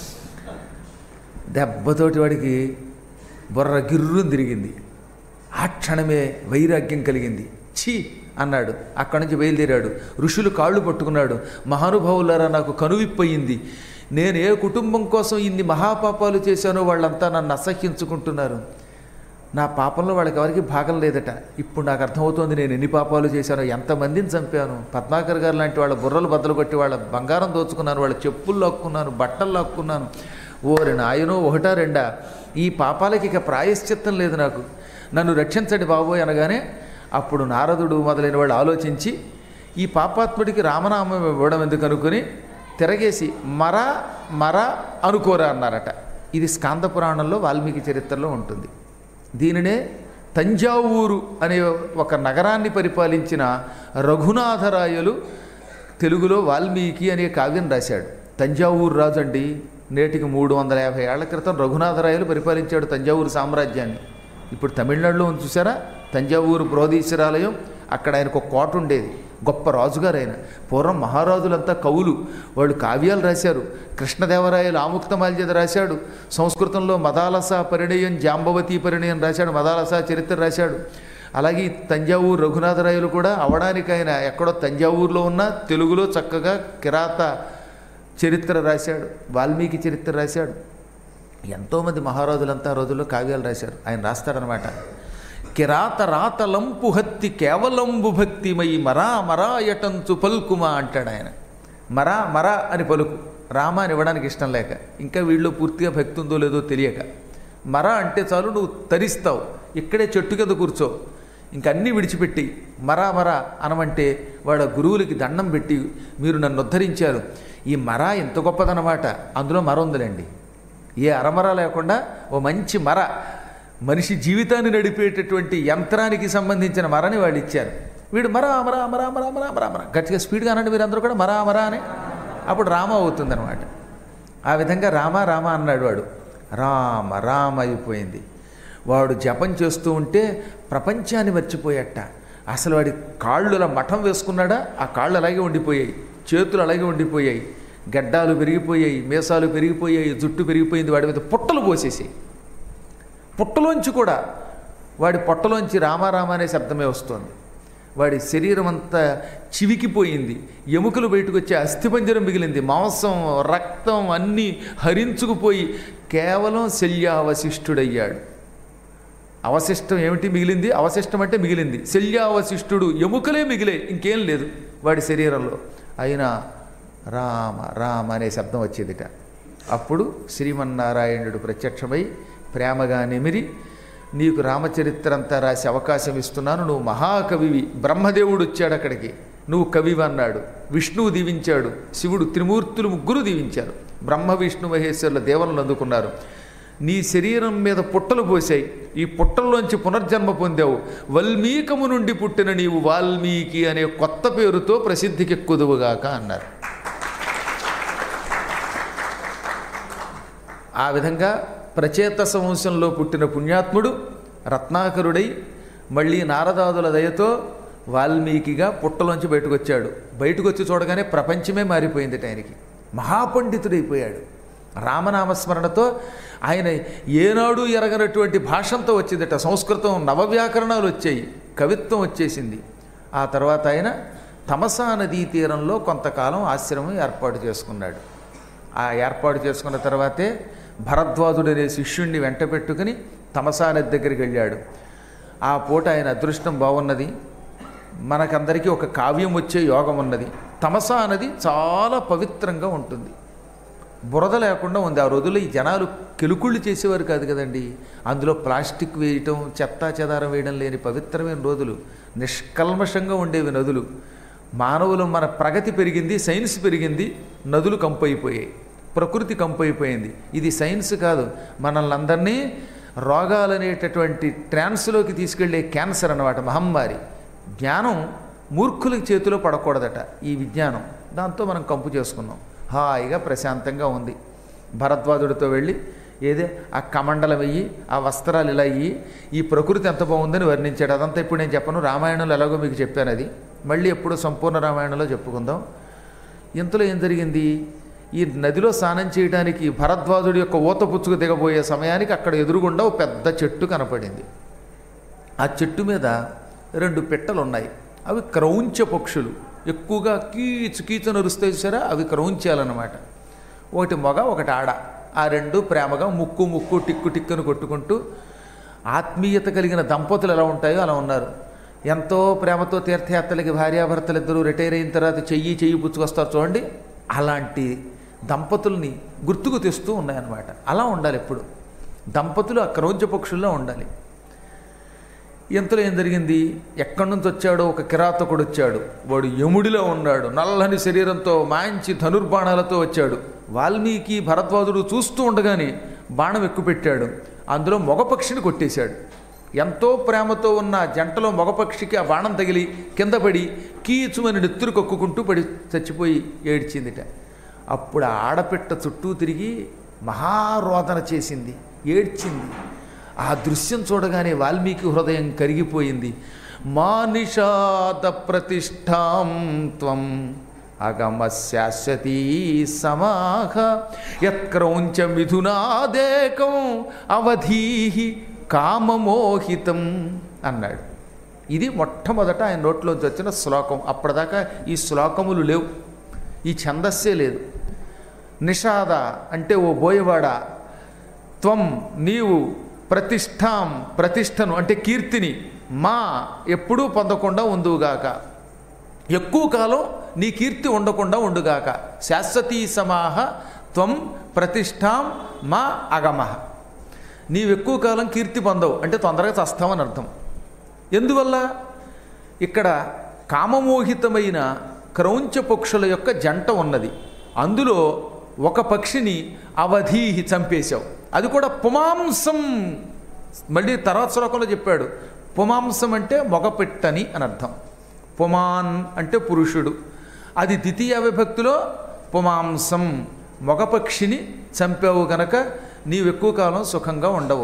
దెబ్బతోటి వాడికి బుర్ర గిర్రుని తిరిగింది ఆ క్షణమే వైరాగ్యం కలిగింది ఛీ అన్నాడు అక్కడి నుంచి బయలుదేరాడు ఋషులు కాళ్ళు పట్టుకున్నాడు మహానుభావులారా నాకు కనువిప్పయింది నేను ఏ కుటుంబం కోసం ఇన్ని మహాపాపాలు చేశానో వాళ్ళంతా నన్ను అసహ్యించుకుంటున్నారు నా పాపంలో వాళ్ళకి ఎవరికి భాగం లేదట ఇప్పుడు నాకు అర్థమవుతోంది నేను ఎన్ని పాపాలు చేశానో ఎంతమందిని చంపాను పద్మాకర్ గారు లాంటి వాళ్ళ బుర్రలు బద్దలు కొట్టి వాళ్ళ బంగారం దోచుకున్నాను వాళ్ళ చెప్పులు లాక్కున్నాను బట్టలు లాక్కున్నాను ఓరి నాయనో ఒకటా రెండా ఈ పాపాలకి ఇక ప్రాయశ్చిత్తం లేదు నాకు నన్ను రక్షించండి బాబోయ్ అనగానే అప్పుడు నారదుడు మొదలైన వాళ్ళు ఆలోచించి ఈ పాపాత్ముడికి రామనామం ఇవ్వడం ఎందుకు అనుకుని తిరగేసి మర మర అనుకోరా అన్నారట ఇది స్కాంద పురాణంలో వాల్మీకి చరిత్రలో ఉంటుంది దీనినే తంజావూరు అనే ఒక నగరాన్ని పరిపాలించిన రఘునాథరాయలు తెలుగులో వాల్మీకి అనే కావ్యం రాశాడు తంజావూరు రాజు అండి నేటికి మూడు వందల యాభై ఏళ్ల క్రితం రఘునాథరాయలు పరిపాలించాడు తంజావూరు సామ్రాజ్యాన్ని ఇప్పుడు తమిళనాడులో ఉంది చూసారా తంజావూరు బృహదీశ్వరాలయం అక్కడ ఆయనకు ఒక కోట ఉండేది గొప్ప రాజుగారు ఆయన పూర్వం మహారాజులంతా కవులు వాళ్ళు కావ్యాలు రాశారు కృష్ణదేవరాయలు ఆముక్తమాల్యద రాశాడు సంస్కృతంలో మదాలస పరిణయం జాంబవతి పరిణయం రాశాడు మదాలస చరిత్ర రాశాడు అలాగే ఈ తంజావూరు రఘునాథరాయలు కూడా అవడానికి ఆయన ఎక్కడో తంజావూరులో ఉన్న తెలుగులో చక్కగా కిరాత చరిత్ర రాశాడు వాల్మీకి చరిత్ర రాశాడు ఎంతోమంది మహారాజులంతా ఆ రోజుల్లో కావ్యాలు రాశారు ఆయన రాస్తాడనమాట కిరాత రాతలంపు హత్తి కేవలంబు భక్తిమై మరా మరాయటంచు పలుకుమా అంటాడు ఆయన మరా మరా అని పలుకు రామ అని ఇవ్వడానికి ఇష్టం లేక ఇంకా వీళ్ళు పూర్తిగా భక్తి ఉందో లేదో తెలియక మర అంటే చాలు నువ్వు తరిస్తావు ఇక్కడే చెట్టు కింద కూర్చో ఇంకన్నీ విడిచిపెట్టి మరా మరా అనమంటే వాళ్ళ గురువులకి దండం పెట్టి మీరు నన్ను ఉద్ధరించారు ఈ మర ఎంత గొప్పదనమాట అందులో మర ఉందిలేండి ఏ అరమర లేకుండా ఓ మంచి మర మనిషి జీవితాన్ని నడిపేటటువంటి యంత్రానికి సంబంధించిన మరని వాళ్ళు ఇచ్చారు వీడు మరా మరా మరా మరా మరా మరా మరా గట్టిగా స్పీడ్గా అనండి మీరు అందరూ కూడా మరా మరా అని అప్పుడు రామ అవుతుందన్నమాట ఆ విధంగా రామ రామ అన్నాడు వాడు రామ రామ అయిపోయింది వాడు జపం చేస్తూ ఉంటే ప్రపంచాన్ని మర్చిపోయట అసలు వాడి కాళ్ళు అలా మఠం వేసుకున్నాడా ఆ కాళ్ళు అలాగే ఉండిపోయాయి చేతులు అలాగే ఉండిపోయాయి గడ్డాలు పెరిగిపోయాయి మీసాలు పెరిగిపోయాయి జుట్టు పెరిగిపోయింది వాడి మీద పుట్టలు పోసేసాయి పుట్టలోంచి కూడా వాడి పొట్టలోంచి రామారామ అనే శబ్దమే వస్తుంది వాడి శరీరం అంతా చివికిపోయింది ఎముకలు బయటకు వచ్చే అస్థిపంజరం మిగిలింది మాంసం రక్తం అన్నీ హరించుకుపోయి కేవలం శల్యావశిష్ఠుడయ్యాడు అవశిష్టం ఏమిటి మిగిలింది అవశిష్టం అంటే మిగిలింది శల్యావశిష్ఠుడు ఎముకలే మిగిలే ఇంకేం లేదు వాడి శరీరంలో అయినా రామ రామ అనే శబ్దం వచ్చేదిట అప్పుడు శ్రీమన్నారాయణుడు ప్రత్యక్షమై ప్రేమగా నిమిరి నీకు రామచరిత్ర అంతా రాసి అవకాశం ఇస్తున్నాను నువ్వు మహాకవివి బ్రహ్మదేవుడు వచ్చాడు అక్కడికి నువ్వు కవివి అన్నాడు విష్ణువు దీవించాడు శివుడు త్రిమూర్తులు ముగ్గురు దీవించారు బ్రహ్మ విష్ణు మహేశ్వరుల దేవలను అందుకున్నారు నీ శరీరం మీద పుట్టలు పోసాయి ఈ పుట్టల్లోంచి పునర్జన్మ పొందావు వల్మీకము నుండి పుట్టిన నీవు వాల్మీకి అనే కొత్త పేరుతో ప్రసిద్ధికెక్కుదువుగాక అన్నారు ఆ విధంగా ప్రచేతస వంశంలో పుట్టిన పుణ్యాత్ముడు రత్నాకరుడై మళ్ళీ నారదాదుల దయతో వాల్మీకిగా పుట్టలోంచి బయటకు వచ్చాడు బయటకు వచ్చి చూడగానే ప్రపంచమే మారిపోయింది ఆయనకి మహాపండితుడైపోయాడు రామనామస్మరణతో ఆయన ఏనాడు ఎరగనటువంటి భాషంతో వచ్చిందట సంస్కృతం నవవ్యాకరణాలు వచ్చాయి కవిత్వం వచ్చేసింది ఆ తర్వాత ఆయన తమసా నదీ తీరంలో కొంతకాలం ఆశ్రమం ఏర్పాటు చేసుకున్నాడు ఆ ఏర్పాటు చేసుకున్న తర్వాతే భరద్వాజుడనే శిష్యుణ్ణి వెంట పెట్టుకుని తమసా నది దగ్గరికి వెళ్ళాడు ఆ పూట ఆయన అదృష్టం బాగున్నది మనకందరికీ ఒక కావ్యం వచ్చే యోగం ఉన్నది తమసా నది చాలా పవిత్రంగా ఉంటుంది బురద లేకుండా ఉంది ఆ రోజుల్లో ఈ జనాలు కెలుకుళ్ళు చేసేవారు కాదు కదండి అందులో ప్లాస్టిక్ వేయటం చెత్త చెదారం వేయడం లేని పవిత్రమైన రోజులు నిష్కల్మషంగా ఉండేవి నదులు మానవులు మన ప్రగతి పెరిగింది సైన్స్ పెరిగింది నదులు కంపైపోయాయి ప్రకృతి కంపైపోయింది ఇది సైన్స్ కాదు మనల్ని అందరినీ రోగాలనేటటువంటి ట్రాన్స్లోకి తీసుకెళ్లే క్యాన్సర్ అన్నమాట మహమ్మారి జ్ఞానం మూర్ఖుల చేతిలో పడకూడదట ఈ విజ్ఞానం దాంతో మనం కంపు చేసుకున్నాం హాయిగా ప్రశాంతంగా ఉంది భరద్వాజుడితో వెళ్ళి ఏదే ఆ కమండలం వెయ్యి ఆ వస్త్రాలు ఇలా అయ్యి ఈ ప్రకృతి ఎంత బాగుందని వర్ణించాడు అదంతా ఇప్పుడు నేను చెప్పను రామాయణంలో ఎలాగో మీకు చెప్పాను అది మళ్ళీ ఎప్పుడు సంపూర్ణ రామాయణంలో చెప్పుకుందాం ఇంతలో ఏం జరిగింది ఈ నదిలో స్నానం చేయడానికి భరద్వాజుడి యొక్క ఊత పుచ్చుకు దిగబోయే సమయానికి అక్కడ ఎదురుగుండా ఒక పెద్ద చెట్టు కనపడింది ఆ చెట్టు మీద రెండు పిట్టలు ఉన్నాయి అవి క్రౌంచ పక్షులు ఎక్కువగా కీచు కీచు నరుస్తాయి చూసారా అవి క్రౌంచాలన్నమాట ఒకటి మగ ఒకటి ఆడ ఆ రెండు ప్రేమగా ముక్కు ముక్కు టిక్కు టిక్కును కొట్టుకుంటూ ఆత్మీయత కలిగిన దంపతులు ఎలా ఉంటాయో అలా ఉన్నారు ఎంతో ప్రేమతో తీర్థయాత్రలకి భార్యాభర్తలు ఇద్దరు రిటైర్ అయిన తర్వాత చెయ్యి చెయ్యి పుచ్చుకొస్తారు చూడండి అలాంటి దంపతుల్ని గుర్తుకు తెస్తూ ఉన్నాయన్నమాట అలా ఉండాలి ఎప్పుడు దంపతులు ఆ క్రౌంచ పక్షుల్లో ఉండాలి ఇంతలో ఏం జరిగింది ఎక్కడి నుంచి వచ్చాడో ఒక కిరాతకుడు వచ్చాడు వాడు యముడిలో ఉన్నాడు నల్లని శరీరంతో మంచి ధనుర్బాణాలతో వచ్చాడు వాల్మీకి భరద్వాజుడు చూస్తూ ఉండగానే బాణం ఎక్కుపెట్టాడు అందులో మగపక్షిని కొట్టేశాడు ఎంతో ప్రేమతో ఉన్న జంటలో మగపక్షికి ఆ బాణం తగిలి కింద పడి కీచుమని నెత్తురు కొక్కుకుంటూ పడి చచ్చిపోయి ఏడ్చిందిట అప్పుడు ఆ ఆడపిట్ట చుట్టూ తిరిగి మహారోదన చేసింది ఏడ్చింది ఆ దృశ్యం చూడగానే వాల్మీకి హృదయం కరిగిపోయింది మానిషాద ప్రతిష్టాం త్వం అగమ శాశ్వతీ సమాహ యత్క్రౌంచ మిథునాదేకం అవధీహి కామమోహితం అన్నాడు ఇది మొట్టమొదట ఆయన నోట్లోంచి వచ్చిన శ్లోకం అప్పటిదాకా ఈ శ్లోకములు లేవు ఈ ఛందస్సే లేదు నిషాద అంటే ఓ బోయవాడ త్వం నీవు ప్రతిష్టాం ప్రతిష్టను అంటే కీర్తిని మా ఎప్పుడూ పొందకుండా ఉందువుగాక ఎక్కువ కాలం నీ కీర్తి ఉండకుండా ఉండుగాక శాశ్వతీ సమాహ త్వం ప్రతిష్టాం మా అగమః నీవు ఎక్కువ కాలం కీర్తి పొందవు అంటే తొందరగా చస్తావని అర్థం ఎందువల్ల ఇక్కడ కామమోహితమైన క్రౌంచ పక్షుల యొక్క జంట ఉన్నది అందులో ఒక పక్షిని అవధీహి చంపేశావు అది కూడా పుమాంసం మళ్ళీ తర్వాత శ్లోకంలో చెప్పాడు పుమాంసం అంటే మొగపెట్టని అని అర్థం పుమాన్ అంటే పురుషుడు అది ద్వితీయ విభక్తిలో పుమాంసం మొగపక్షిని చంపావు గనక నీవు ఎక్కువ కాలం సుఖంగా ఉండవు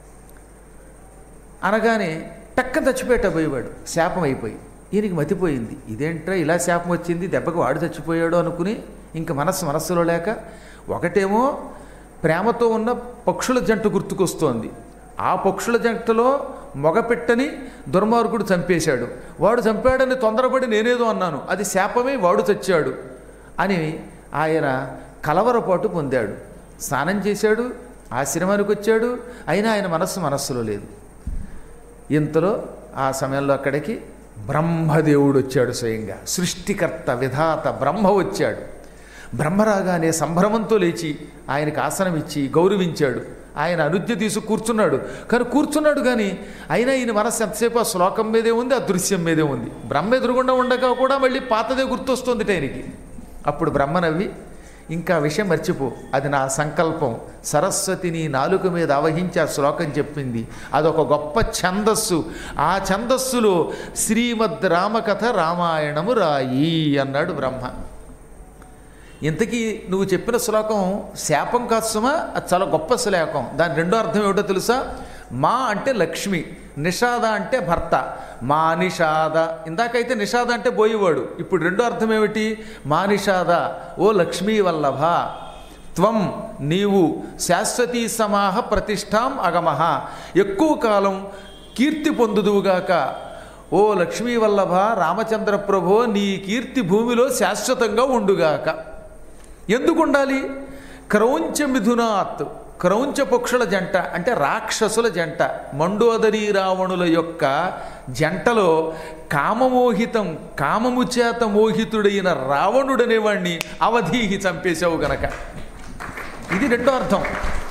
అనగానే టక్క చచ్చిపోయేట పోయేవాడు శాపం అయిపోయి ఈయనకి మతిపోయింది ఇదేంట్రా ఇలా శాపం వచ్చింది దెబ్బకు వాడు చచ్చిపోయాడు అనుకుని ఇంక మనస్సు మనస్సులో లేక ఒకటేమో ప్రేమతో ఉన్న పక్షుల జంట గుర్తుకొస్తోంది ఆ పక్షుల జంటలో మొగపెట్టని దుర్మార్గుడు చంపేశాడు వాడు చంపాడని తొందరపడి నేనేదో అన్నాను అది శాపమే వాడు చచ్చాడు అని ఆయన కలవరపాటు పొందాడు స్నానం చేశాడు ఆశ్రమానికి వచ్చాడు అయినా ఆయన మనస్సు మనస్సులో లేదు ఇంతలో ఆ సమయంలో అక్కడికి బ్రహ్మదేవుడు వచ్చాడు స్వయంగా సృష్టికర్త విధాత బ్రహ్మ వచ్చాడు బ్రహ్మరాగానే సంభ్రమంతో లేచి ఆయనకు ఆసనం ఇచ్చి గౌరవించాడు ఆయన అనుజ్ఞ తీసి కూర్చున్నాడు కానీ కూర్చున్నాడు కానీ అయినా ఈయన మనస్సు ఎంతసేపు ఆ శ్లోకం మీదే ఉంది ఆ దృశ్యం మీదే ఉంది బ్రహ్మ ఎదురుగుండా ఉండగా కూడా మళ్ళీ పాతదే గుర్తొస్తుంది ఆయనకి అప్పుడు బ్రహ్మ నవ్వి ఇంకా ఆ విషయం మర్చిపో అది నా సంకల్పం సరస్వతిని నాలుక మీద ఆవహించి ఆ శ్లోకం చెప్పింది అదొక గొప్ప ఛందస్సు ఆ ఛందస్సులో శ్రీమద్ రామకథ రామాయణము రాయి అన్నాడు బ్రహ్మ ఇంతకీ నువ్వు చెప్పిన శ్లోకం శాపం కాదు సుమా అది చాలా గొప్ప శ్లోకం దాని రెండో అర్థం ఏమిటో తెలుసా మా అంటే లక్ష్మి నిషాద అంటే భర్త మా నిషాద ఇందాకైతే నిషాద అంటే బోయేవాడు ఇప్పుడు రెండో అర్థం ఏమిటి మా నిషాద ఓ లక్ష్మీ వల్లభ త్వం నీవు శాశ్వతీ సమాహ ప్రతిష్టాం అగమహ ఎక్కువ కాలం కీర్తి పొందుదువుగాక ఓ లక్ష్మీ వల్లభ రామచంద్ర ప్రభో నీ కీర్తి భూమిలో శాశ్వతంగా ఉండుగాక ఎందుకు ఉండాలి క్రౌంచ మిథునాత్ క్రౌంచ పక్షుల జంట అంటే రాక్షసుల జంట మండోదరి రావణుల యొక్క జంటలో కామమోహితం కామము చేత మోహితుడైన రావణుడనేవాణ్ణి అవధీహి చంపేశావు గనక ఇది రెండో అర్థం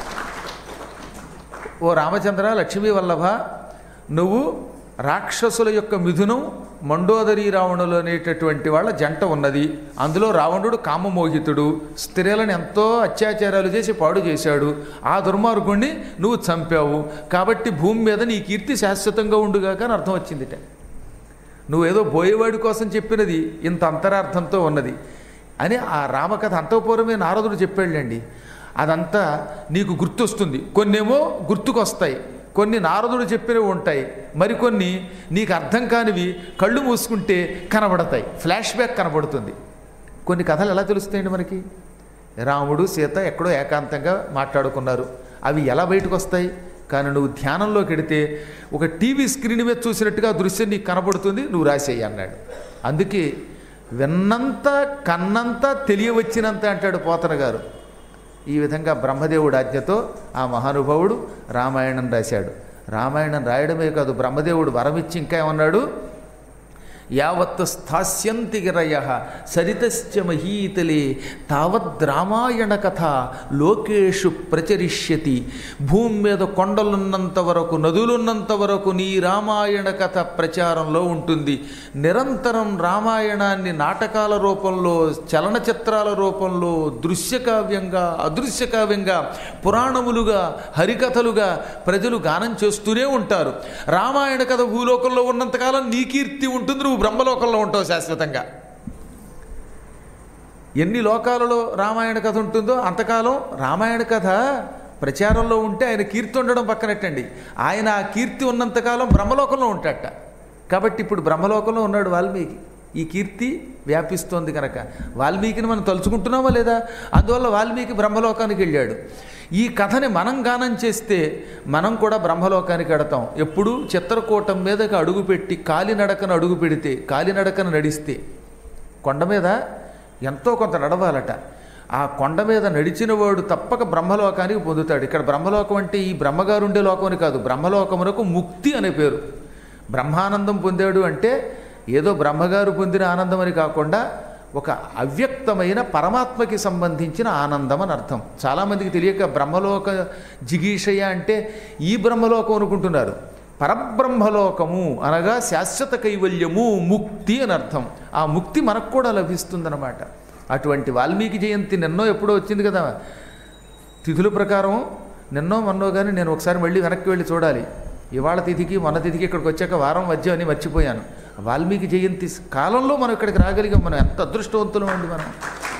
ఓ రామచంద్ర లక్ష్మీ వల్లభ నువ్వు రాక్షసుల యొక్క మిథునం మండోదరి రావణులు అనేటటువంటి వాళ్ళ జంట ఉన్నది అందులో రావణుడు కామమోహితుడు స్త్రీలను ఎంతో అత్యాచారాలు చేసి పాడు చేశాడు ఆ దుర్మార్గుణ్ణి నువ్వు చంపావు కాబట్టి భూమి మీద నీ కీర్తి శాశ్వతంగా ఉండుగాక అని అర్థం వచ్చిందిట నువ్వేదో బోయేవాడి కోసం చెప్పినది ఇంత అంతరార్థంతో ఉన్నది అని ఆ రామకథ అంతఃపూర్వమే నారదుడు చెప్పాడులేండి అదంతా నీకు గుర్తొస్తుంది కొన్నేమో గుర్తుకొస్తాయి కొన్ని నారదుడు చెప్పినవి ఉంటాయి మరికొన్ని నీకు అర్థం కానివి కళ్ళు మూసుకుంటే కనబడతాయి ఫ్లాష్ బ్యాక్ కనబడుతుంది కొన్ని కథలు ఎలా తెలుస్తాయండి మనకి రాముడు సీత ఎక్కడో ఏకాంతంగా మాట్లాడుకున్నారు అవి ఎలా బయటకు వస్తాయి కానీ నువ్వు ధ్యానంలోకి వెడితే ఒక టీవీ స్క్రీన్ మీద చూసినట్టుగా ఆ దృశ్యం నీకు కనబడుతుంది నువ్వు రాసేయి అన్నాడు అందుకే విన్నంత కన్నంత తెలియవచ్చినంత అంటాడు పోతన గారు ఈ విధంగా బ్రహ్మదేవుడు ఆజ్ఞతో ఆ మహానుభావుడు రామాయణం రాశాడు రామాయణం రాయడమే కాదు బ్రహ్మదేవుడు వరమిచ్చి ఇంకా ఏమన్నాడు యావత్ స్థాస్యంతి గిరయ సరితశ్చ మహీతలే తావద్ రామాయణ కథ లోకేషు ప్రచరిష్యతి భూమి మీద కొండలున్నంత వరకు నదులున్నంత వరకు నీ రామాయణ కథ ప్రచారంలో ఉంటుంది నిరంతరం రామాయణాన్ని నాటకాల రూపంలో చలనచిత్రాల రూపంలో దృశ్యకావ్యంగా అదృశ్యకావ్యంగా పురాణములుగా హరికథలుగా ప్రజలు గానం చేస్తూనే ఉంటారు రామాయణ కథ భూలోకంలో ఉన్నంతకాలం నీ కీర్తి ఉంటుంది నువ్వు బ్రహ్మలోకంలో ఉంటావు శాశ్వతంగా ఎన్ని లోకాలలో రామాయణ కథ ఉంటుందో అంతకాలం రామాయణ కథ ప్రచారంలో ఉంటే ఆయన కీర్తి ఉండడం పక్కనట్టండి ఆయన ఆ కీర్తి ఉన్నంతకాలం బ్రహ్మలోకంలో ఉంటాడట కాబట్టి ఇప్పుడు బ్రహ్మలోకంలో ఉన్నాడు వాల్మీకి ఈ కీర్తి వ్యాపిస్తోంది కనుక వాల్మీకిని మనం తలుచుకుంటున్నామా లేదా అందువల్ల వాల్మీకి బ్రహ్మలోకానికి వెళ్ళాడు ఈ కథని మనం గానం చేస్తే మనం కూడా బ్రహ్మలోకానికి వెడతాం ఎప్పుడు చిత్రకూటం మీదకి అడుగుపెట్టి కాలినడకను అడుగు పెడితే కాలినడకను నడిస్తే కొండ మీద ఎంతో కొంత నడవాలట ఆ కొండ మీద నడిచిన వాడు తప్పక బ్రహ్మలోకానికి పొందుతాడు ఇక్కడ బ్రహ్మలోకం అంటే ఈ బ్రహ్మగారు ఉండే లోకం అని కాదు బ్రహ్మలోకమునకు ముక్తి అనే పేరు బ్రహ్మానందం పొందాడు అంటే ఏదో బ్రహ్మగారు పొందిన ఆనందం అని కాకుండా ఒక అవ్యక్తమైన పరమాత్మకి సంబంధించిన ఆనందం అని అర్థం చాలామందికి తెలియక బ్రహ్మలోక జిగీషయ అంటే ఈ బ్రహ్మలోకం అనుకుంటున్నారు పరబ్రహ్మలోకము అనగా శాశ్వత కైవల్యము ముక్తి అని అర్థం ఆ ముక్తి మనకు కూడా లభిస్తుందన్నమాట అటువంటి వాల్మీకి జయంతి నిన్నో ఎప్పుడో వచ్చింది కదా తిథుల ప్రకారం నిన్నో మొన్నో కానీ నేను ఒకసారి మళ్ళీ వెనక్కి వెళ్ళి చూడాలి ఇవాళ తిథికి మొన్న తిథికి ఇక్కడికి వచ్చాక వారం మధ్య అని మర్చిపోయాను వాల్మీకి జయంతి కాలంలో మనం ఇక్కడికి రాగలిగాం మనం ఎంత అదృష్టవంతులం అండి మనం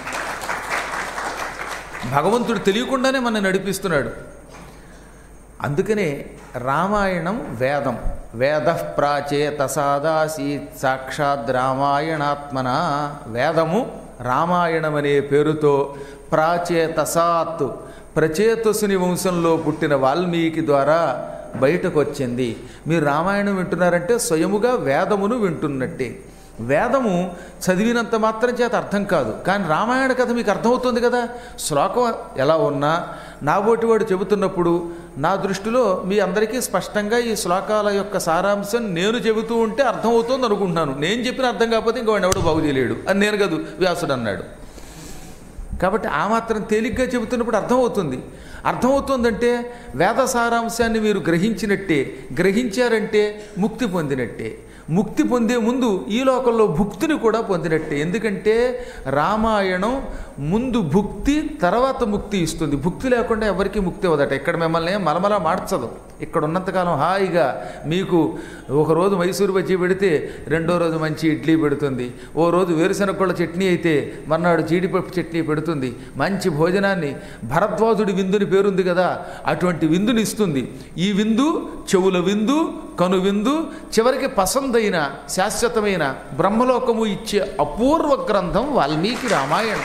భగవంతుడు తెలియకుండానే మనం నడిపిస్తున్నాడు అందుకనే రామాయణం వేదం వేద ప్రాచేత సాదాసీత్ సాక్షాత్ రామాయణాత్మన వేదము రామాయణం అనే పేరుతో ప్రాచేతసాత్ ప్రచేతసుని వంశంలో పుట్టిన వాల్మీకి ద్వారా బయటకు వచ్చింది మీరు రామాయణం వింటున్నారంటే స్వయముగా వేదమును వింటున్నట్టే వేదము చదివినంత మాత్రం చేత అర్థం కాదు కానీ రామాయణ కథ మీకు అర్థమవుతుంది కదా శ్లోకం ఎలా ఉన్నా నాబోటివాడు చెబుతున్నప్పుడు నా దృష్టిలో మీ అందరికీ స్పష్టంగా ఈ శ్లోకాల యొక్క సారాంశం నేను చెబుతూ ఉంటే అర్థమవుతుంది అనుకుంటున్నాను నేను చెప్పిన అర్థం కాకపోతే ఇంకోటి ఎవడు బాగు చేయలేడు అని నేను కాదు వ్యాసుడు అన్నాడు కాబట్టి ఆ మాత్రం తేలిగ్గా చెబుతున్నప్పుడు అర్థమవుతుంది అర్థమవుతుందంటే వేద సారాంశాన్ని మీరు గ్రహించినట్టే గ్రహించారంటే ముక్తి పొందినట్టే ముక్తి పొందే ముందు ఈ లోకంలో భుక్తిని కూడా పొందినట్టే ఎందుకంటే రామాయణం ముందు భుక్తి తర్వాత ముక్తి ఇస్తుంది భుక్తి లేకుండా ఎవరికి ముక్తి ఇవ్వదట ఇక్కడ మిమ్మల్ని మలమల మార్చదు ఇక్కడ ఉన్నంతకాలం హాయిగా మీకు ఒక రోజు మైసూరు బజ్జీ పెడితే రెండో రోజు మంచి ఇడ్లీ పెడుతుంది ఓ రోజు వేరుశనగ చట్నీ అయితే మర్నాడు జీడిపప్పు చట్నీ పెడుతుంది మంచి భోజనాన్ని భరద్వాజుడి విందుని పేరుంది కదా అటువంటి విందుని ఇస్తుంది ఈ విందు చెవుల విందు కను విందు చివరికి పసందైన శాశ్వతమైన బ్రహ్మలోకము ఇచ్చే అపూర్వ గ్రంథం వాల్మీకి రామాయణం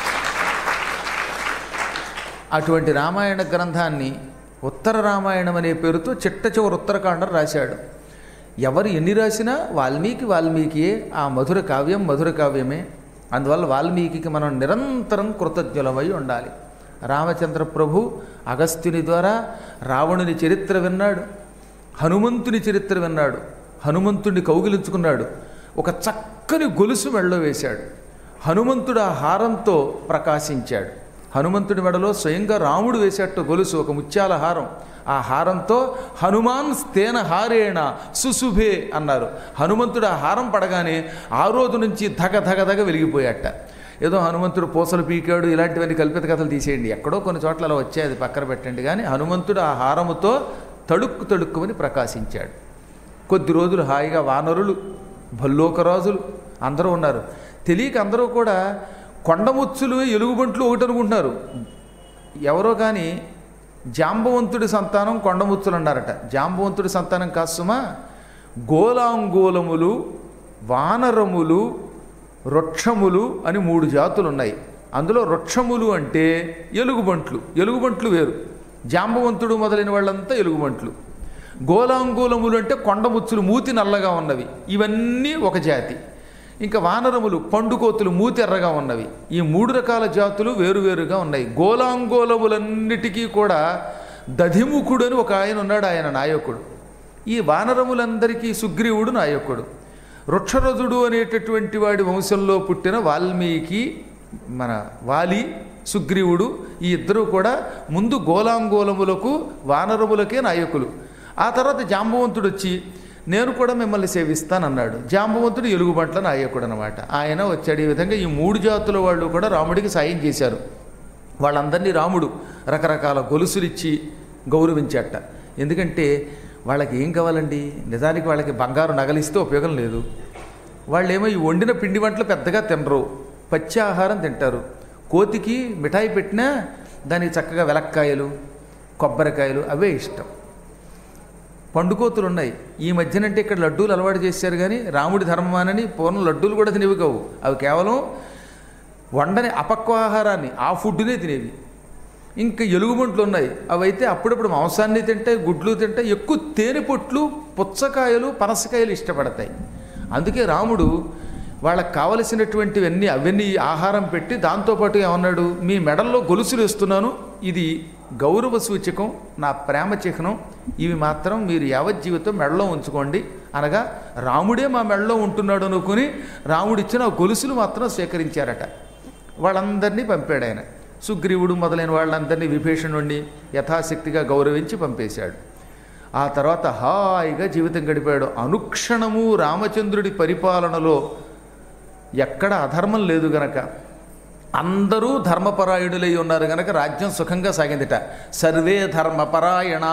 అటువంటి రామాయణ గ్రంథాన్ని ఉత్తర రామాయణం అనే పేరుతో చిట్ట చివరి ఉత్తరకాండం రాశాడు ఎవరు ఎన్ని రాసినా వాల్మీకి వాల్మీకియే ఆ మధుర కావ్యం మధుర కావ్యమే అందువల్ల వాల్మీకి మనం నిరంతరం కృతజ్ఞులమై ఉండాలి రామచంద్ర ప్రభు అగస్త్యుని ద్వారా రావణుని చరిత్ర విన్నాడు హనుమంతుని చరిత్ర విన్నాడు హనుమంతుడిని కౌగిలించుకున్నాడు ఒక చక్కని గొలుసు మెడలో వేశాడు హనుమంతుడు ఆ హారంతో ప్రకాశించాడు హనుమంతుడి మెడలో స్వయంగా రాముడు వేసేట్టు గొలుసు ఒక ముత్యాల హారం ఆ హారంతో హనుమాన్ స్తేన హారేణ సుశుభే అన్నారు హనుమంతుడు ఆ హారం పడగానే ఆ రోజు నుంచి ధగ ధగ ధగ వెలిగిపోయాట ఏదో హనుమంతుడు పూసలు పీకాడు ఇలాంటివన్నీ కల్పిత కథలు తీసేయండి ఎక్కడో కొన్ని చోట్ల అలా వచ్చాయి అది పక్కన పెట్టండి కానీ హనుమంతుడు ఆ హారముతో తడుక్కు తడుక్కుమని ప్రకాశించాడు కొద్ది రోజులు హాయిగా వానరులు భల్లోకరాజులు అందరూ ఉన్నారు తెలియక అందరూ కూడా కొండముచ్చులు ఎలుగుబంట్లు ఒకటి అనుకుంటున్నారు ఎవరో కానీ జాంబవంతుడి సంతానం కొండముచ్చులు అన్నారట జాంబవంతుడి సంతానం కాసుమా గోలాంగోలములు వానరములు వృక్షములు అని మూడు జాతులు ఉన్నాయి అందులో వృక్షములు అంటే ఎలుగుబంట్లు ఎలుగుబంట్లు వేరు జాంబవంతుడు మొదలైన వాళ్ళంతా ఎలుగుబంట్లు గోలాంగూలములు అంటే కొండముచ్చులు మూతి నల్లగా ఉన్నవి ఇవన్నీ ఒక జాతి ఇంకా వానరములు పండుకోతులు మూతి ఎర్రగా ఉన్నవి ఈ మూడు రకాల జాతులు వేరువేరుగా ఉన్నాయి గోలాంగోలములన్నిటికీ కూడా దధిముఖుడు అని ఒక ఆయన ఉన్నాడు ఆయన నాయకుడు ఈ వానరములందరికీ సుగ్రీవుడు నాయకుడు వృక్షరథుడు అనేటటువంటి వాడి వంశంలో పుట్టిన వాల్మీకి మన వాలి సుగ్రీవుడు ఈ ఇద్దరు కూడా ముందు గోలాంగోలములకు వానరములకే నాయకులు ఆ తర్వాత జాంబవంతుడు వచ్చి నేను కూడా మిమ్మల్ని సేవిస్తానన్నాడు జాంబవంతుడు ఎలుగుబంట్ల నాయకుడు అనమాట ఆయన వచ్చాడు ఈ విధంగా ఈ మూడు జాతుల వాళ్ళు కూడా రాముడికి సాయం చేశారు వాళ్ళందరినీ రాముడు రకరకాల గొలుసులిచ్చి గౌరవించాట ఎందుకంటే వాళ్ళకి ఏం కావాలండి నిజానికి వాళ్ళకి బంగారు నగలిస్తే ఉపయోగం లేదు వాళ్ళేమో ఈ వండిన పిండి వంటలు పెద్దగా తినరు పచ్చి ఆహారం తింటారు కోతికి మిఠాయి పెట్టినా దానికి చక్కగా వెలక్కాయలు కొబ్బరికాయలు అవే ఇష్టం పండుకోతులు ఉన్నాయి ఈ మధ్యనంటే ఇక్కడ లడ్డూలు అలవాటు చేశారు కానీ రాముడి ధర్మానని పూర్వం లడ్డూలు కూడా తినేవి కావు అవి కేవలం వండని అపక్వాహారాన్ని ఆ ఫుడ్డునే తినేవి ఇంకా ఎలుగుబంట్లు ఉన్నాయి అవైతే అప్పుడప్పుడు మాంసాన్ని తింటాయి గుడ్లు తింటాయి ఎక్కువ తేనె పొట్లు పుచ్చకాయలు పనసకాయలు ఇష్టపడతాయి అందుకే రాముడు వాళ్ళకి కావలసినటువంటివన్నీ అవన్నీ ఆహారం పెట్టి దాంతోపాటు ఏమన్నాడు మీ మెడల్లో గొలుసులు ఇస్తున్నాను ఇది గౌరవ సూచకం నా ప్రేమ చిహ్నం ఇవి మాత్రం మీరు యావజ్జీవితం మెడలో ఉంచుకోండి అనగా రాముడే మా మెడలో ఉంటున్నాడు అనుకుని రాముడిచ్చిన ఆ గొలుసులు మాత్రం స్వీకరించారట వాళ్ళందరినీ పంపాడు ఆయన సుగ్రీవుడు మొదలైన వాళ్ళందరినీ విభీషణుణ్ణి యథాశక్తిగా గౌరవించి పంపేశాడు ఆ తర్వాత హాయిగా జీవితం గడిపాడు అనుక్షణము రామచంద్రుడి పరిపాలనలో ఎక్కడ అధర్మం లేదు గనక అందరూ ధర్మపరాయణులై ఉన్నారు గనక రాజ్యం సుఖంగా సాగిందిట సర్వే ధర్మపరాయణా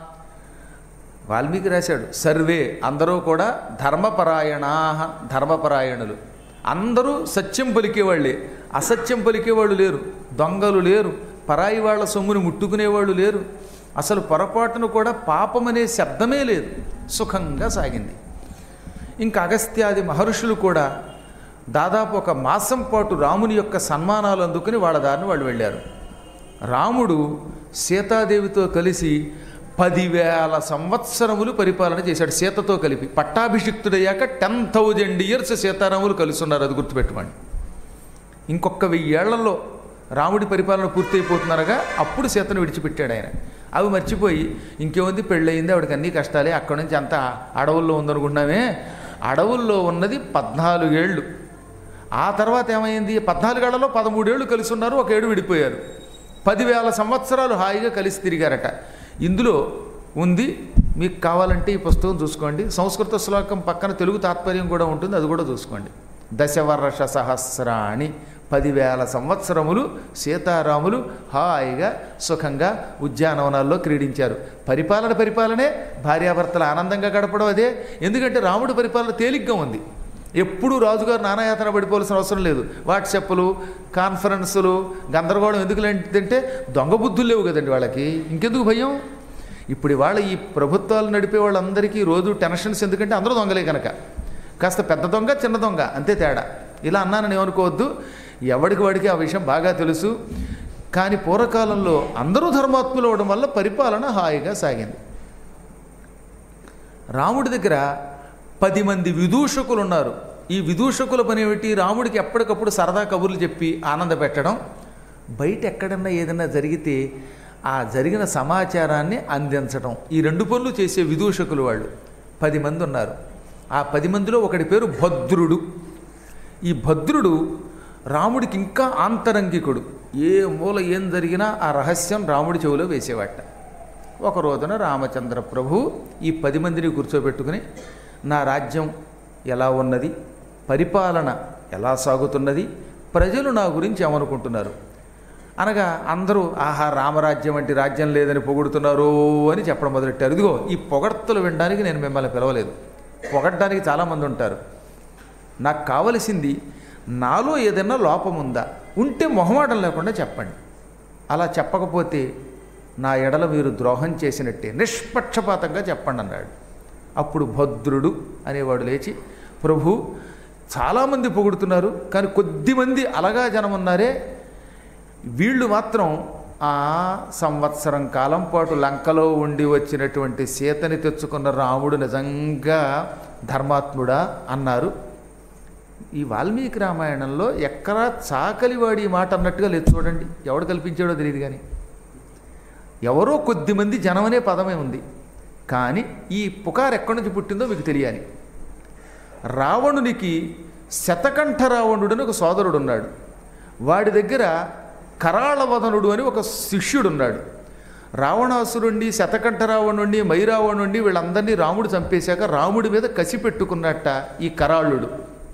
వాల్మీకి రాశాడు సర్వే అందరూ కూడా ధర్మపరాయణా ధర్మపరాయణులు అందరూ సత్యం పలికేవాళ్ళే అసత్యం పలికేవాళ్ళు లేరు దొంగలు లేరు పరాయి వాళ్ళ సొమ్ముని ముట్టుకునేవాళ్ళు లేరు అసలు పొరపాటును కూడా పాపం అనే శబ్దమే లేదు సుఖంగా సాగింది ఇంకా అగస్త్యాది మహర్షులు కూడా దాదాపు ఒక మాసం పాటు రాముని యొక్క సన్మానాలు అందుకుని వాళ్ళ దారిని వాళ్ళు వెళ్ళారు రాముడు సీతాదేవితో కలిసి పదివేల సంవత్సరములు పరిపాలన చేశాడు సీతతో కలిపి పట్టాభిషిక్తుడయ్యాక టెన్ థౌజండ్ ఇయర్స్ సీతారాములు కలిసి ఉన్నారు అది గుర్తుపెట్టుకోండి ఇంకొక వెయ్యేళ్లలో రాముడి పరిపాలన పూర్తయిపోతున్నారుగా అప్పుడు సీతను విడిచిపెట్టాడు ఆయన అవి మర్చిపోయి ఇంకేముంది పెళ్ళయింది ఆవిడకి అన్ని కష్టాలే అక్కడి నుంచి అంతా అడవుల్లో ఉందనుకున్నామే అడవుల్లో ఉన్నది పద్నాలుగేళ్ళు ఆ తర్వాత ఏమైంది పద్నాలుగేళ్లలో పదమూడేళ్ళు కలిసి ఉన్నారు ఒక ఏడు విడిపోయారు పదివేల సంవత్సరాలు హాయిగా కలిసి తిరిగారట ఇందులో ఉంది మీకు కావాలంటే ఈ పుస్తకం చూసుకోండి సంస్కృత శ్లోకం పక్కన తెలుగు తాత్పర్యం కూడా ఉంటుంది అది కూడా చూసుకోండి దశవర్ష సహస్రాణి పదివేల సంవత్సరములు సీతారాములు హాయిగా సుఖంగా ఉద్యానవనాల్లో క్రీడించారు పరిపాలన పరిపాలనే భార్యాభర్తలు ఆనందంగా గడపడం అదే ఎందుకంటే రాముడి పరిపాలన తేలిగ్గా ఉంది ఎప్పుడూ రాజుగారు నానాయాతన పడిపోవాల్సిన అవసరం లేదు వాట్సప్లు కాన్ఫరెన్సులు గందరగోళం ఎందుకు లేదంటే దొంగ బుద్ధులు లేవు కదండి వాళ్ళకి ఇంకెందుకు భయం ఇప్పుడు వాళ్ళ ఈ ప్రభుత్వాలు నడిపే వాళ్ళందరికీ రోజు టెన్షన్స్ ఎందుకంటే అందరూ దొంగలే కనుక కాస్త పెద్ద దొంగ చిన్న దొంగ అంతే తేడా ఇలా అన్నానని ఏమనుకోవద్దు ఎవడికి వాడికి ఆ విషయం బాగా తెలుసు కానీ పూర్వకాలంలో అందరూ ధర్మాత్ములు అవడం వల్ల పరిపాలన హాయిగా సాగింది రాముడి దగ్గర పది మంది విదూషకులు ఉన్నారు ఈ విదూషకుల పని ఏమిటి రాముడికి ఎప్పటికప్పుడు సరదా కబుర్లు చెప్పి ఆనంద పెట్టడం బయట ఎక్కడన్నా ఏదైనా జరిగితే ఆ జరిగిన సమాచారాన్ని అందించడం ఈ రెండు పనులు చేసే విదూషకులు వాళ్ళు పది మంది ఉన్నారు ఆ పది మందిలో ఒకడి పేరు భద్రుడు ఈ భద్రుడు రాముడికి ఇంకా ఆంతరంగికుడు ఏ మూల ఏం జరిగినా ఆ రహస్యం రాముడి చెవిలో వేసేవాట ఒక రోజున రామచంద్ర ప్రభు ఈ పది మందిని కూర్చోబెట్టుకుని నా రాజ్యం ఎలా ఉన్నది పరిపాలన ఎలా సాగుతున్నది ప్రజలు నా గురించి ఏమనుకుంటున్నారు అనగా అందరూ ఆహా రామరాజ్యం వంటి రాజ్యం లేదని పొగుడుతున్నారు అని చెప్పడం మొదలెట్టారు ఇదిగో ఈ పొగడ్తలు వినడానికి నేను మిమ్మల్ని పిలవలేదు పొగడ్డానికి చాలామంది ఉంటారు నాకు కావలసింది నాలో ఏదైనా లోపం ఉందా ఉంటే మొహమాటం లేకుండా చెప్పండి అలా చెప్పకపోతే నా ఎడల మీరు ద్రోహం చేసినట్టే నిష్పక్షపాతంగా చెప్పండి అన్నాడు అప్పుడు భద్రుడు అనేవాడు లేచి ప్రభు చాలామంది పొగుడుతున్నారు కానీ కొద్దిమంది అలగా జనం ఉన్నారే వీళ్ళు మాత్రం ఆ సంవత్సరం కాలం పాటు లంకలో ఉండి వచ్చినటువంటి సీతని తెచ్చుకున్న రాముడు నిజంగా ధర్మాత్ముడా అన్నారు ఈ వాల్మీకి రామాయణంలో ఎక్కడా చాకలివాడి ఈ మాట అన్నట్టుగా లేదు చూడండి ఎవడు కల్పించాడో తెలియదు కానీ ఎవరో కొద్దిమంది జనమనే పదమే ఉంది కానీ ఈ పుకారు ఎక్కడి నుంచి పుట్టిందో మీకు తెలియాలి రావణునికి శతకంఠ రావణుడు ఒక సోదరుడు ఉన్నాడు వాడి దగ్గర కరాళవదనుడు అని ఒక శిష్యుడున్నాడు రావణాసురుణ్ణి శతకంఠ రావణుణ్ణి మైరావణుణ్ణి వీళ్ళందరినీ రాముడు చంపేశాక రాముడి మీద కసి పెట్టుకున్నట్ట ఈ కరాళుడు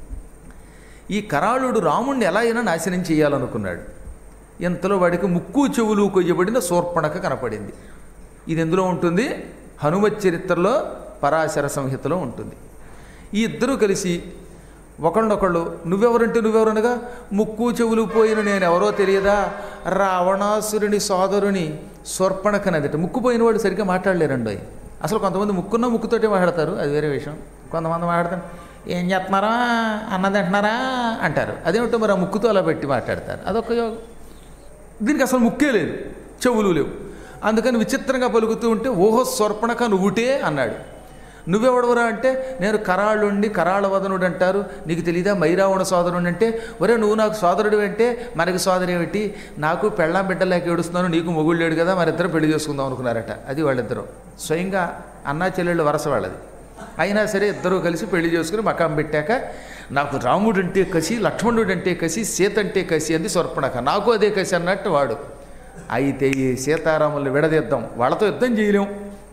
ఈ కరాళుడు రాముణ్ణి ఎలా అయినా నాశనం చేయాలనుకున్నాడు ఇంతలో వాడికి ముక్కు చెవులు కొయ్యబడిన శూర్పణక కనపడింది ఇది ఎందులో ఉంటుంది హనుమత్ చరిత్రలో పరాశర సంహితలో ఉంటుంది ఈ ఇద్దరూ కలిసి ఒకళ్ళొకళ్ళు నువ్వెవరంటే నువ్వెవరనగా ముక్కు చెవులు పోయిన నేను ఎవరో తెలియదా రావణాసురుని సోదరుని శూర్పణకనదట ముక్కు పోయిన వాళ్ళు సరిగ్గా మాట్లాడలేరండి అసలు కొంతమంది ముక్కున్న ముక్కుతోటే మాట్లాడతారు అది వేరే విషయం కొంతమంది మాట్లాడతారు ఏం చేస్తున్నారా అన్నం తింటున్నారా అంటారు అదేమిటో మరి ఆ ముక్కుతో అలా పెట్టి మాట్లాడతారు అదొక యోగం దీనికి అసలు ముక్కే లేదు చెవులు లేవు అందుకని విచిత్రంగా పలుకుతూ ఉంటే ఓహో స్వర్పణక నువ్వుటే అన్నాడు నువ్వెవడవరా అంటే నేను కరాళుండి కరాళవదనుడు అంటారు నీకు తెలీదా మైరావణ సోదరుడు అంటే ఒరే నువ్వు నాకు సోదరుడు అంటే మనకి సోదరు ఏమిటి నాకు పెళ్ళాం బిడ్డలేక ఏడుస్తున్నాను నీకు మొగుడు లేడు కదా మరిద్దరు పెళ్లి చేసుకుందాం అనుకున్నారట అది వాళ్ళిద్దరూ స్వయంగా అన్నా చెల్లెళ్ళు వరస వాళ్ళది అయినా సరే ఇద్దరూ కలిసి పెళ్లి చేసుకుని మకాం పెట్టాక నాకు రాముడు అంటే కసి లక్ష్మణుడు అంటే కసి సీత అంటే కసి అంది స్వర్పణక నాకు అదే కసి అన్నట్టు వాడు అయితే ఈ సీతారాముల్ని విడదీద్దాం వాళ్ళతో యుద్ధం చేయలేం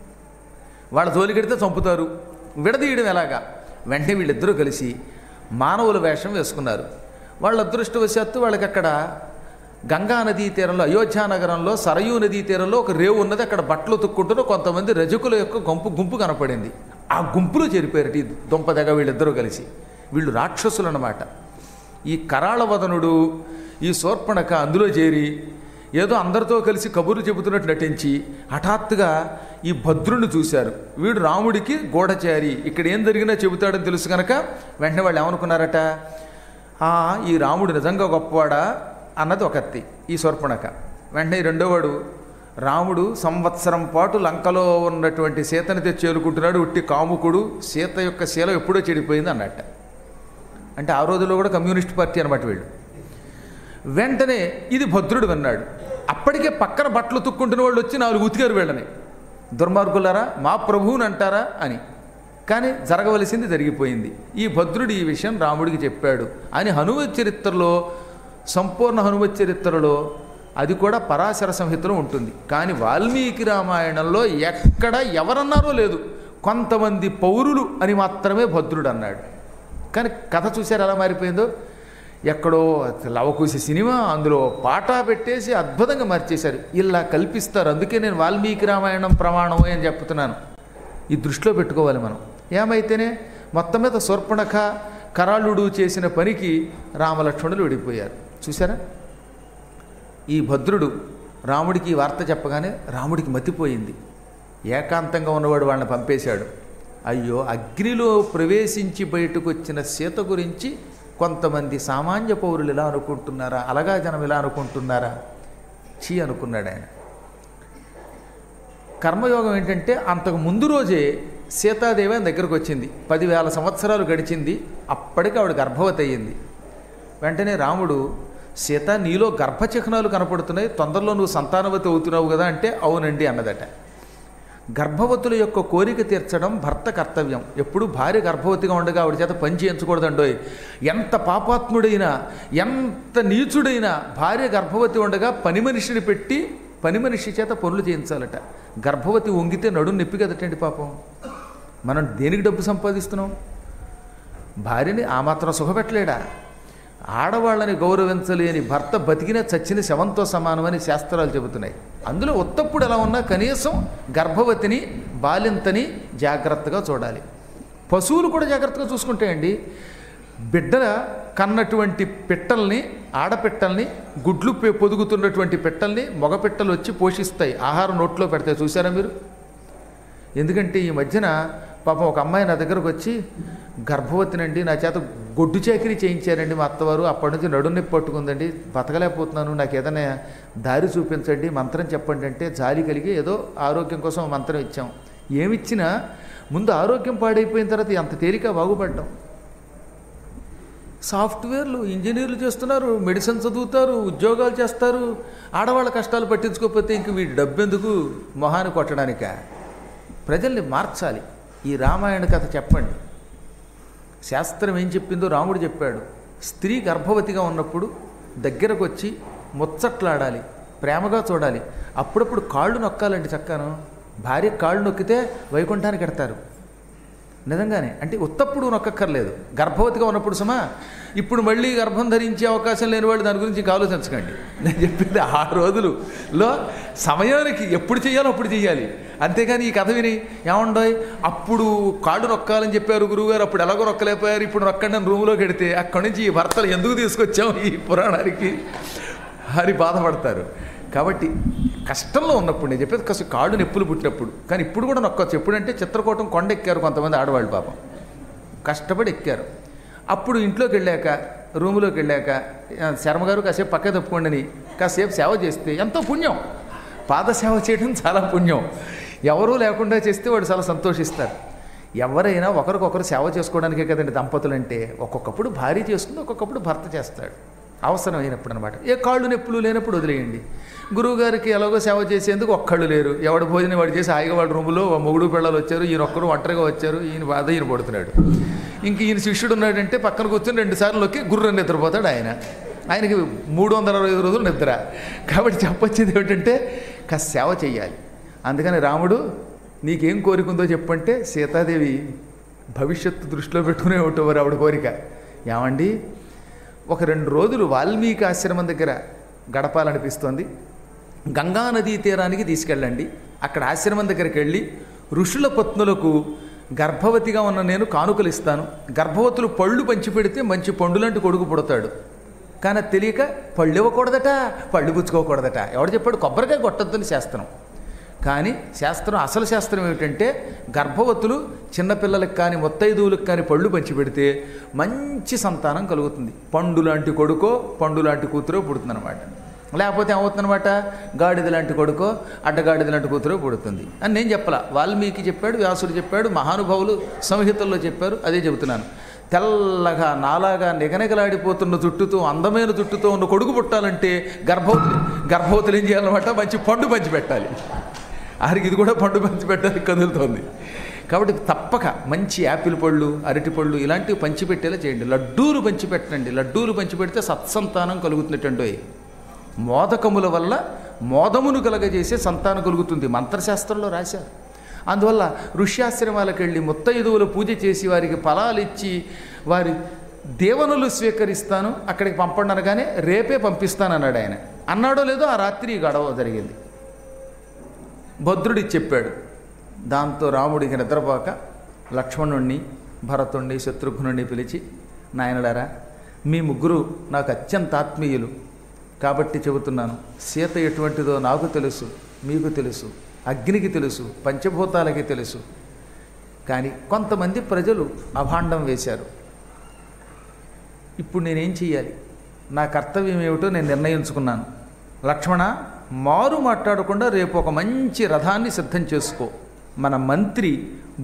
వాళ్ళ తోలికెడితే చంపుతారు విడదీయడం ఎలాగా వెంటనే వీళ్ళిద్దరూ కలిసి మానవుల వేషం వేసుకున్నారు వాళ్ళ అదృష్టవశాత్తు వాళ్ళకి అక్కడ గంగా నదీ తీరంలో అయోధ్య నగరంలో సరయూ నదీ తీరంలో ఒక రేవు ఉన్నది అక్కడ బట్టలు తుక్కుంటున్న కొంతమంది రజకుల యొక్క గుంపు గుంపు కనపడింది ఆ గుంపులో చేరిపోయారట ఈ దుంపదగ వీళ్ళిద్దరూ కలిసి వీళ్ళు రాక్షసులు అన్నమాట ఈ కరాళవదనుడు ఈ శూర్పణక అందులో చేరి ఏదో అందరితో కలిసి కబుర్లు చెబుతున్నట్టు నటించి హఠాత్తుగా ఈ భద్రుని చూశారు వీడు రాముడికి గూఢచారి ఇక్కడ ఏం జరిగినా చెబుతాడని తెలుసు కనుక వెంటనే వాళ్ళు ఏమనుకున్నారట "ఆ, ఈ రాముడు నిజంగా గొప్పవాడా అన్నది ఒకత్తి ఈ శూర్పణక వెంటనే ఈ రెండోవాడు రాముడు సంవత్సరం పాటు లంకలో ఉన్నటువంటి సీతని తెచ్చి చేరుకుంటున్నాడు ఉట్టి కాముకుడు సీత యొక్క శీలం ఎప్పుడో చెడిపోయింది అన్నట్ట అంటే ఆ రోజుల్లో కూడా కమ్యూనిస్ట్ పార్టీ అనమాట వీళ్ళు వెంటనే ఇది భద్రుడు విన్నాడు అప్పటికే పక్కన బట్టలు తుక్కుంటున్న వాళ్ళు వచ్చి నాలుగు ఉతికారు వీళ్ళని దుర్మార్గులారా మా ప్రభువుని అంటారా అని కానీ జరగవలసింది జరిగిపోయింది ఈ భద్రుడు ఈ విషయం రాముడికి చెప్పాడు అని హనుమత్ చరిత్రలో సంపూర్ణ హనుమత్ చరిత్రలో అది కూడా పరాశర సంహితలో ఉంటుంది కానీ వాల్మీకి రామాయణంలో ఎక్కడ ఎవరన్నారో లేదు కొంతమంది పౌరులు అని మాత్రమే భద్రుడు అన్నాడు కానీ కథ చూశారు ఎలా మారిపోయిందో ఎక్కడో లవకుశ సినిమా అందులో పాట పెట్టేసి అద్భుతంగా మార్చేశారు ఇలా కల్పిస్తారు అందుకే నేను వాల్మీకి రామాయణం ప్రమాణం అని చెప్తున్నాను ఈ దృష్టిలో పెట్టుకోవాలి మనం ఏమైతేనే మొత్తం మీద శూర్పణఖ కరాళుడు చేసిన పనికి రామలక్ష్మణులు విడిపోయారు చూసారా ఈ భద్రుడు రాముడికి ఈ వార్త చెప్పగానే రాముడికి మతిపోయింది ఏకాంతంగా ఉన్నవాడు వాళ్ళని పంపేశాడు అయ్యో అగ్నిలో ప్రవేశించి బయటకు వచ్చిన సీత గురించి కొంతమంది సామాన్య పౌరులు ఇలా అనుకుంటున్నారా అలగా జనం ఇలా అనుకుంటున్నారా చీ అనుకున్నాడు ఆయన కర్మయోగం ఏంటంటే అంతకు ముందు రోజే సీతాదేవి ఆయన దగ్గరకు వచ్చింది పదివేల సంవత్సరాలు గడిచింది అప్పటికి ఆవిడ గర్భవతి అయ్యింది వెంటనే రాముడు సీత నీలో గర్భచిహ్నాలు కనపడుతున్నాయి తొందరలో నువ్వు సంతానవతి అవుతున్నావు కదా అంటే అవునండి అన్నదట గర్భవతుల యొక్క కోరిక తీర్చడం భర్త కర్తవ్యం ఎప్పుడు భార్య గర్భవతిగా ఉండగా ఆవిడ చేత పని చేయించకూడదండోయ్ ఎంత పాపాత్ముడైనా ఎంత నీచుడైనా భార్య గర్భవతి ఉండగా పని మనిషిని పెట్టి పని మనిషి చేత పనులు చేయించాలట గర్భవతి వంగితే నడుం నొప్పి కదటండి పాపం మనం దేనికి డబ్బు సంపాదిస్తున్నాం భార్యని ఆ మాత్రం సుఖపెట్టలేడా ఆడవాళ్ళని గౌరవించలేని భర్త బతికిన చచ్చిన శవంతో సమానమని శాస్త్రాలు చెబుతున్నాయి అందులో ఉత్తప్పుడు ఎలా ఉన్నా కనీసం గర్భవతిని బాలింతని జాగ్రత్తగా చూడాలి పశువులు కూడా జాగ్రత్తగా చూసుకుంటాయండి బిడ్డ కన్నటువంటి పిట్టల్ని ఆడపిట్టల్ని గుడ్లు పె- పొదుగుతున్నటువంటి పిట్టల్ని మగ పిట్టలు వచ్చి పోషిస్తాయి ఆహారం నోట్లో పెడతాయి చూసారా మీరు ఎందుకంటే ఈ మధ్యన పాపం ఒక అమ్మాయి నా దగ్గరకు వచ్చి గర్భవతినండి నా చేత గొడ్డు చాకరీ చేయించారండి మా అత్తవారు అప్పటి నుంచి నడుం నొప్పి పట్టుకుందండి బతకలేకపోతున్నాను నాకు ఏదైనా దారి చూపించండి మంత్రం చెప్పండి అంటే జాలి కలిగి ఏదో ఆరోగ్యం కోసం ఓ మంత్రం ఇచ్చాం ఏమిచ్చినా ముందు ఆరోగ్యం పాడైపోయిన తర్వాత అంత తేలిక బాగుపడ్డాం సాఫ్ట్వేర్లు ఇంజనీర్లు చేస్తున్నారు మెడిసిన్ చదువుతారు ఉద్యోగాలు చేస్తారు ఆడవాళ్ళ కష్టాలు పట్టించుకోకపోతే ఇంక వీడి డబ్బెందుకు మొహాన్ని కొట్టడానిక ప్రజల్ని మార్చాలి ఈ రామాయణ కథ చెప్పండి శాస్త్రం ఏం చెప్పిందో రాముడు చెప్పాడు స్త్రీ గర్భవతిగా ఉన్నప్పుడు దగ్గరకు వచ్చి ముచ్చట్లాడాలి ప్రేమగా చూడాలి అప్పుడప్పుడు కాళ్ళు నొక్కాలండి చక్కను భార్య కాళ్ళు నొక్కితే వైకుంఠానికి ఎడతారు నిజంగానే అంటే ఉత్తప్పుడు నొక్కక్కర్లేదు గర్భవతిగా ఉన్నప్పుడు సుమా ఇప్పుడు మళ్ళీ గర్భం ధరించే అవకాశం లేని వాళ్ళు దాని గురించి ఇంకా ఆలోచించకండి నేను చెప్పింది ఆ రోజులులో సమయానికి ఎప్పుడు చేయాలో అప్పుడు చేయాలి అంతేగాని ఈ కథ విని ఏమండోయ్ అప్పుడు కాళ్ళు నొక్కాలని చెప్పారు గురువుగారు అప్పుడు ఎలాగో నొక్కలేకపోయారు ఇప్పుడు నొక్కండి అని రూమ్లోకి వెడితే అక్కడి నుంచి ఈ భర్తలు ఎందుకు తీసుకొచ్చాం ఈ పురాణానికి అని బాధపడతారు కాబట్టి కష్టంలో ఉన్నప్పుడు నేను చెప్పేది కాస్త కాళ్ళు నొప్పులు పుట్టినప్పుడు కానీ ఇప్పుడు కూడా నొక్కొచ్చు ఎప్పుడంటే చిత్రకూటం కొండ ఎక్కారు కొంతమంది ఆడవాళ్ళు పాపం కష్టపడి ఎక్కారు అప్పుడు ఇంట్లోకి వెళ్ళాక రూములోకి వెళ్ళాక "ఆ, శర్మగారు కాసేపు పక్క తప్పుకోండి అని కాసేపు సేవ చేస్తే ఎంతో పుణ్యం పాదసేవ చేయడం చాలా పుణ్యం ఎవరూ లేకుండా చేస్తే వాడు చాలా సంతోషిస్తారు ఎవరైనా ఒకరికొకరు సేవ చేసుకోవడానికే కదండి దంపతులు అంటే ఒక్కొక్కప్పుడు భార్య చేస్తుంది ఒక్కొక్కప్పుడు భర్త చేస్తాడు అవసరమైనప్పుడు అనమాట ఏ కాళ్ళు నొప్పులు లేనప్పుడు వదిలేయండి గురువుగారికి ఎలాగో సేవ చేసేందుకు ఒక్కళ్ళు లేరు ఎవడు భోజనం వాడు చేసి హాయిగా వాడి రూములో ఓ మొగుడు పిల్లలు వచ్చారు ఈయన ఒక్కరు ఒంటరిగా వచ్చారు ఈయన బాధ ఈయన పడుతున్నాడు ఇంక ఈయన శిష్యుడు ఉన్నాడంటే పక్కన కూర్చొని రెండు సార్లు నొక్కి గుర్రం నిద్రపోతాడు ఆయన ఆయనకి మూడు వందల అరవై ఐదు రోజులు నిద్ర కాబట్టి చెప్పొచ్చేది ఏమిటంటే కాస్త సేవ చెయ్యాలి అందుకని రాముడు నీకేం కోరిక ఉందో చెప్పంటే సీతాదేవి భవిష్యత్తు దృష్టిలో పెట్టుకునే ఉంటుంది ఆవిడ కోరిక ఏమండి ఒక రెండు రోజులు వాల్మీకి ఆశ్రమం దగ్గర గడపాలనిపిస్తోంది గంగా నదీ తీరానికి తీసుకెళ్ళండి అక్కడ ఆశ్రమం దగ్గరికి వెళ్ళి ఋషుల పత్నులకు గర్భవతిగా ఉన్న నేను కానుకలు ఇస్తాను గర్భవతులు పళ్ళు పంచి పెడితే మంచి పండులాంటి కొడుకు పుడతాడు కానీ అది తెలియక పళ్ళు ఇవ్వకూడదట పళ్ళు పుచ్చుకోకూడదట ఎవడు చెప్పాడు కొబ్బరికాయ కొట్టద్దని శాస్త్రం కానీ శాస్త్రం అసలు శాస్త్రం ఏమిటంటే గర్భవతులు చిన్నపిల్లలకు కానీ ముత్తైదువులకు కానీ పళ్ళు పంచిపెడితే మంచి సంతానం కలుగుతుంది పండు లాంటి కొడుకో పండు లాంటి కూతురో పుడుతుందన్నమాట లేకపోతే ఏమవుతుందన్నమాట గాడిద లాంటి కొడుకో అడ్డగాడిద లాంటి కూతురో పుడుతుంది అని నేను చెప్పలా వాల్మీకి చెప్పాడు వ్యాసుడు చెప్పాడు మహానుభావులు సంహితల్లో చెప్పారు అదే చెబుతున్నాను తెల్లగా నాలాగా నిగనిగలాడిపోతున్న జుట్టుతో అందమైన జుట్టుతో ఉన్న కొడుకు పుట్టాలంటే గర్భవతులు గర్భవతులు ఏం చేయాలన్నమాట మంచి పండు పంచి పెట్టాలి ఆరికి ఇది కూడా పండు పంచి పెట్టడానికి కదులుతోంది కాబట్టి తప్పక మంచి యాపిల్ పళ్ళు అరటి పళ్ళు ఇలాంటివి పంచిపెట్టేలా చేయండి లడ్డూలు పంచిపెట్టండి లడ్డూలు పంచిపెడితే సత్సంతానం కలుగుతున్నట్టండి మోదకముల వల్ల మోదమును కలగజేసే సంతానం కలుగుతుంది మంత్రశాస్త్రంలో రాశారు అందువల్ల ఋష్యాశ్రమాలకు వెళ్ళి ముత్తైదువులు పూజ చేసి వారికి ఫలాలు ఇచ్చి వారి దేవనులు స్వీకరిస్తాను అక్కడికి పంపండి అనగానే రేపే పంపిస్తాను అన్నాడు ఆయన అన్నాడో లేదో ఆ రాత్రి ఈ గొడవ జరిగింది భద్రుడికి చెప్పాడు దాంతో రాముడికి నిద్రపోక లక్ష్మణుణ్ణి భరతుణ్ణి శత్రుఘ్నుణ్ణి పిలిచి నాయనడారా మీ ముగ్గురు నాకు అత్యంత ఆత్మీయులు కాబట్టి చెబుతున్నాను సీత ఎటువంటిదో నాకు తెలుసు మీకు తెలుసు అగ్నికి తెలుసు పంచభూతాలకి తెలుసు కానీ కొంతమంది ప్రజలు అభాండం వేశారు ఇప్పుడు నేనేం చెయ్యాలి నా కర్తవ్యం ఏమిటో నేను నిర్ణయించుకున్నాను లక్ష్మణ మారు మాట్లాడకుండా రేపు ఒక మంచి రథాన్ని సిద్ధం చేసుకో మన మంత్రి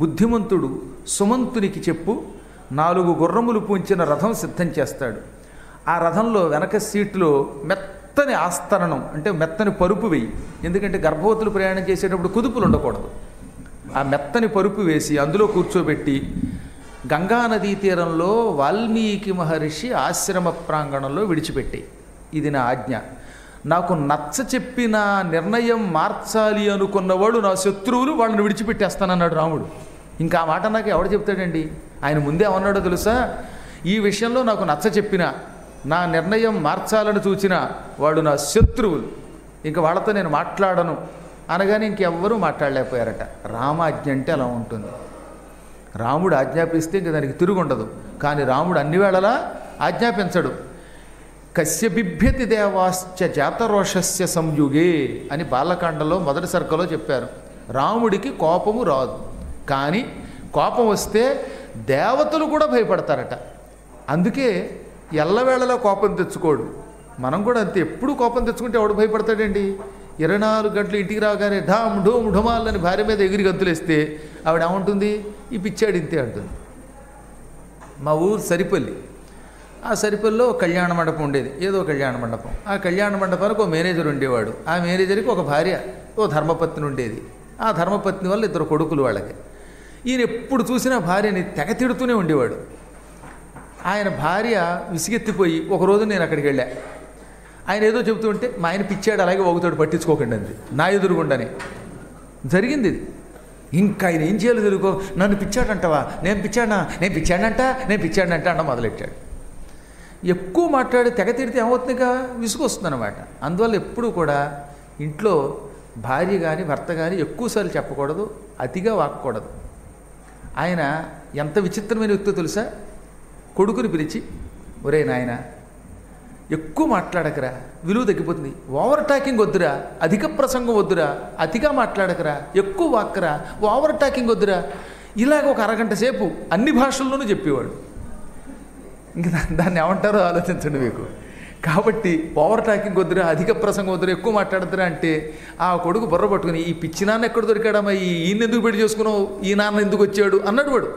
బుద్ధిమంతుడు సుమంతునికి చెప్పు నాలుగు గుర్రములు పూంచిన రథం సిద్ధం చేస్తాడు ఆ రథంలో వెనక సీట్లో మెత్తని ఆస్తరణం అంటే మెత్తని పరుపు వేయి ఎందుకంటే గర్భవతులు ప్రయాణం చేసేటప్పుడు కుదుపులు ఉండకూడదు ఆ మెత్తని పరుపు వేసి అందులో కూర్చోబెట్టి గంగా నదీ తీరంలో వాల్మీకి మహర్షి ఆశ్రమ ప్రాంగణంలో విడిచిపెట్టే ఇది నా ఆజ్ఞ నాకు నచ్చ చెప్పిన నిర్ణయం మార్చాలి అనుకున్నవాడు నా శత్రువులు వాళ్ళని విడిచిపెట్టేస్తానన్నాడు రాముడు ఇంకా ఆ మాట నాకు ఎవడు చెప్తాడండి ఆయన ముందే ఏమన్నాడో తెలుసా ఈ విషయంలో నాకు నచ్చ చెప్పిన నా నిర్ణయం మార్చాలని చూచిన వాడు నా శత్రువులు ఇంకా వాళ్ళతో నేను మాట్లాడను అనగానే ఇంకెవ్వరూ మాట్లాడలేకపోయారట రామాజ్ఞ అంటే అలా ఉంటుంది రాముడు ఆజ్ఞాపిస్తే ఇంక దానికి తిరుగుండదు కానీ రాముడు అన్ని వేళలా ఆజ్ఞాపించడు కశ్య బిభ్యతి దేవాశ్చ జాతరోషస్య సంయుగే అని బాలకాండలో మొదటి సర్కలో చెప్పారు రాముడికి కోపము రాదు కానీ కోపం వస్తే దేవతలు కూడా భయపడతారట అందుకే ఎల్లవేళలా కోపం తెచ్చుకోడు మనం కూడా అంతే ఎప్పుడు కోపం తెచ్చుకుంటే ఎవడు భయపడతాడండి ఇరవై నాలుగు గంటలు ఇంటికి రాగానే ఢామ్ ఢూమ్ ఢుమాలని భార్య మీద ఎగిరి గంతులేస్తే ఆవిడ ఏమంటుంది ఈ పిచ్చాడు ఇంతే అంటుంది మా ఊరు సరిపల్లి ఆ సరిపల్లిలో ఒక కళ్యాణ మండపం ఉండేది ఏదో కళ్యాణ మండపం ఆ కళ్యాణ మండపానికి ఒక మేనేజర్ ఉండేవాడు ఆ మేనేజర్కి ఒక భార్య ఓ ధర్మపత్ని ఉండేది ఆ ధర్మపత్ని వల్ల ఇద్దరు కొడుకులు వాళ్ళకి ఈయన ఎప్పుడు చూసినా భార్యని తెగ తిడుతూనే ఉండేవాడు ఆయన భార్య విసిగెత్తిపోయి ఒక రోజు నేను అక్కడికి వెళ్ళా ఆయన ఏదో చెబుతుంటే మా ఆయన పిచ్చాడు అలాగే ఒకతోడు పట్టించుకోకండి అంది నా ఎదురుగుండానే జరిగింది ఇది ఇంకా ఆయన ఏం చేయాలో తెలుకో నన్ను పిచ్చాడంటావా నేను పిచ్చాడా నేను పిచ్చాడంట నేను పిచ్చాడంట అన్న మొదలెట్టాడు ఎక్కువ మాట్లాడి తెగ తిడితే ఏమవుతుందిగా విసుగొస్తుంది అనమాట అందువల్ల ఎప్పుడూ కూడా ఇంట్లో భార్య కానీ భర్త కానీ ఎక్కువసార్లు చెప్పకూడదు అతిగా వాక్కూడదు ఆయన ఎంత విచిత్రమైన వ్యక్తో తెలుసా కొడుకుని పిలిచి ఒరే నాయన ఎక్కువ మాట్లాడకరా విలువ తగ్గిపోతుంది ఓవర్ టాకింగ్ వద్దురా అధిక ప్రసంగం వద్దురా అతిగా మాట్లాడకరా ఎక్కువ వాక్కరా ఓవర్ టాకింగ్ వద్దురా ఇలాగ ఒక అరగంట సేపు అన్ని భాషల్లోనూ చెప్పేవాడు ఇంకా దా- దాన్ని ఏమంటారో ఆలోచించండి మీకు కాబట్టి ఓవర్ టాకింగ్ వద్దురా అధిక ప్రసంగం వద్దురా ఎక్కువ మాట్లాడదురా అంటే ఆ కొడుకు బుర్ర పట్టుకుని ఈ పిచ్చి నాన్న ఎక్కడ దొరికాడమ్మా ఈ ఈయన ఎందుకు పెళ్లి చేసుకున్నావు ఈ నాన్న ఎందుకు వచ్చాడు అన్నాడు వాడు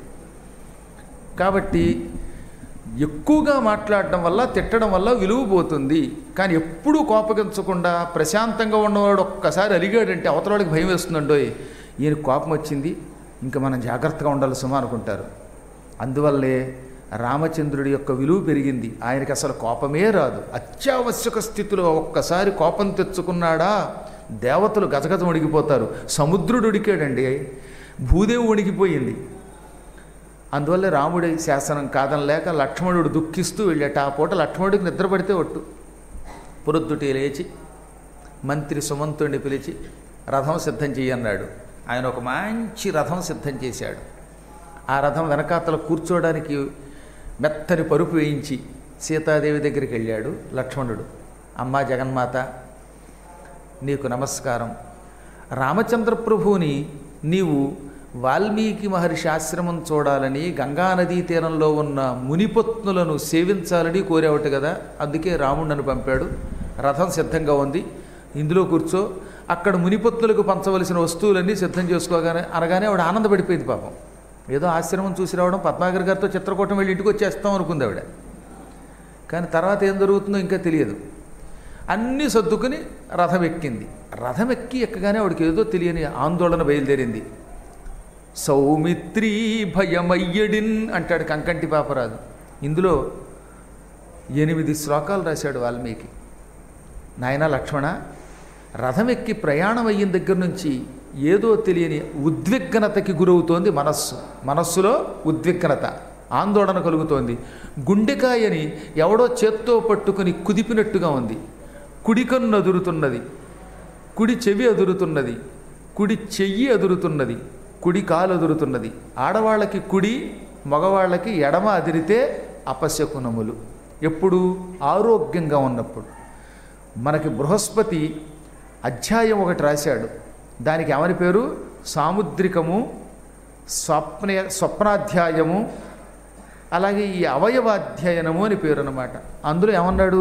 కాబట్టి ఎక్కువగా మాట్లాడడం వల్ల తిట్టడం వల్ల విలువ పోతుంది కానీ ఎప్పుడూ కోపగించకుండా ప్రశాంతంగా ఉన్నవాడు ఒక్కసారి అలిగాడంటే అవతలవాడికి భయం వేస్తుందండోయ్ ఈయన కోపం వచ్చింది ఇంకా మనం జాగ్రత్తగా ఉండాలి సుమా అనుకుంటారు అందువల్లే రామచంద్రుడి యొక్క విలువ పెరిగింది ఆయనకి అసలు కోపమే రాదు అత్యావశ్యక స్థితిలో ఒక్కసారి కోపం తెచ్చుకున్నాడా దేవతలు గజగజ ఉడికిపోతారు సముద్రుడు ఉడికాడండి భూదేవి ఉడికిపోయింది అందువల్ల రాముడి శాసనం కాదనలేక లక్ష్మణుడు దుఃఖిస్తూ వెళ్ళాట ఆ పూట లక్ష్మణుడికి నిద్ర పడితే ఒట్టు పొరుద్దుటి లేచి మంత్రి సుమంతుడిని పిలిచి రథం సిద్ధం చేయన్నాడు ఆయన ఒక మంచి రథం సిద్ధం చేశాడు ఆ రథం వెనకాతల కూర్చోవడానికి మెత్తని పరుపు వేయించి సీతాదేవి దగ్గరికి వెళ్ళాడు లక్ష్మణుడు అమ్మా జగన్మాత నీకు నమస్కారం రామచంద్ర ప్రభువుని నీవు వాల్మీకి మహర్షి ఆశ్రమం చూడాలని గంగానదీ తీరంలో ఉన్న మునిపత్నులను సేవించాలని కోరేవట కదా అందుకే రాముడు పంపాడు రథం సిద్ధంగా ఉంది ఇందులో కూర్చో అక్కడ మునిపత్నులకు పంచవలసిన వస్తువులన్నీ సిద్ధం చేసుకోగానే అనగానే ఆవిడ ఆనందపడిపోయింది పాపం ఏదో ఆశ్రమం చూసి రావడం పద్మాగర్ గారితో చిత్రకూటం వెళ్ళి ఇంటికి వచ్చేస్తాం అనుకుంది ఆవిడ కానీ తర్వాత ఏం జరుగుతుందో ఇంకా తెలియదు అన్నీ సర్దుకుని రథం ఎక్కింది రథం ఎక్కి ఎక్కగానే ఆవిడకి ఏదో తెలియని ఆందోళన బయలుదేరింది సౌమిత్రీ భయమయ్యడిన్ అంటాడు కంకంటి పాపరాజు ఇందులో ఎనిమిది శ్లోకాలు రాశాడు వాల్మీకి నాయన లక్ష్మణ రథం ఎక్కి ప్రయాణం అయిన దగ్గర నుంచి ఏదో తెలియని ఉద్విగ్నతకి గురవుతోంది మనస్సు మనస్సులో ఉద్విగ్నత ఆందోళన కలుగుతోంది గుండెకాయని ఎవడో చేత్తో పట్టుకుని కుదిపినట్టుగా ఉంది కుడి కన్ను అదురుతున్నది కుడి చెవి అదురుతున్నది కుడి చెయ్యి అదురుతున్నది కుడి కాలు అదురుతున్నది ఆడవాళ్ళకి కుడి మగవాళ్ళకి ఎడమ అదిరితే అపశకునములు ఎప్పుడు ఆరోగ్యంగా ఉన్నప్పుడు మనకి బృహస్పతి అధ్యాయం ఒకటి రాశాడు దానికి ఏమని పేరు సాముద్రికము స్వప్న స్వప్నాధ్యాయము అలాగే ఈ అవయవాధ్యయనము అని పేరు అన్నమాట అందులో ఏమన్నాడు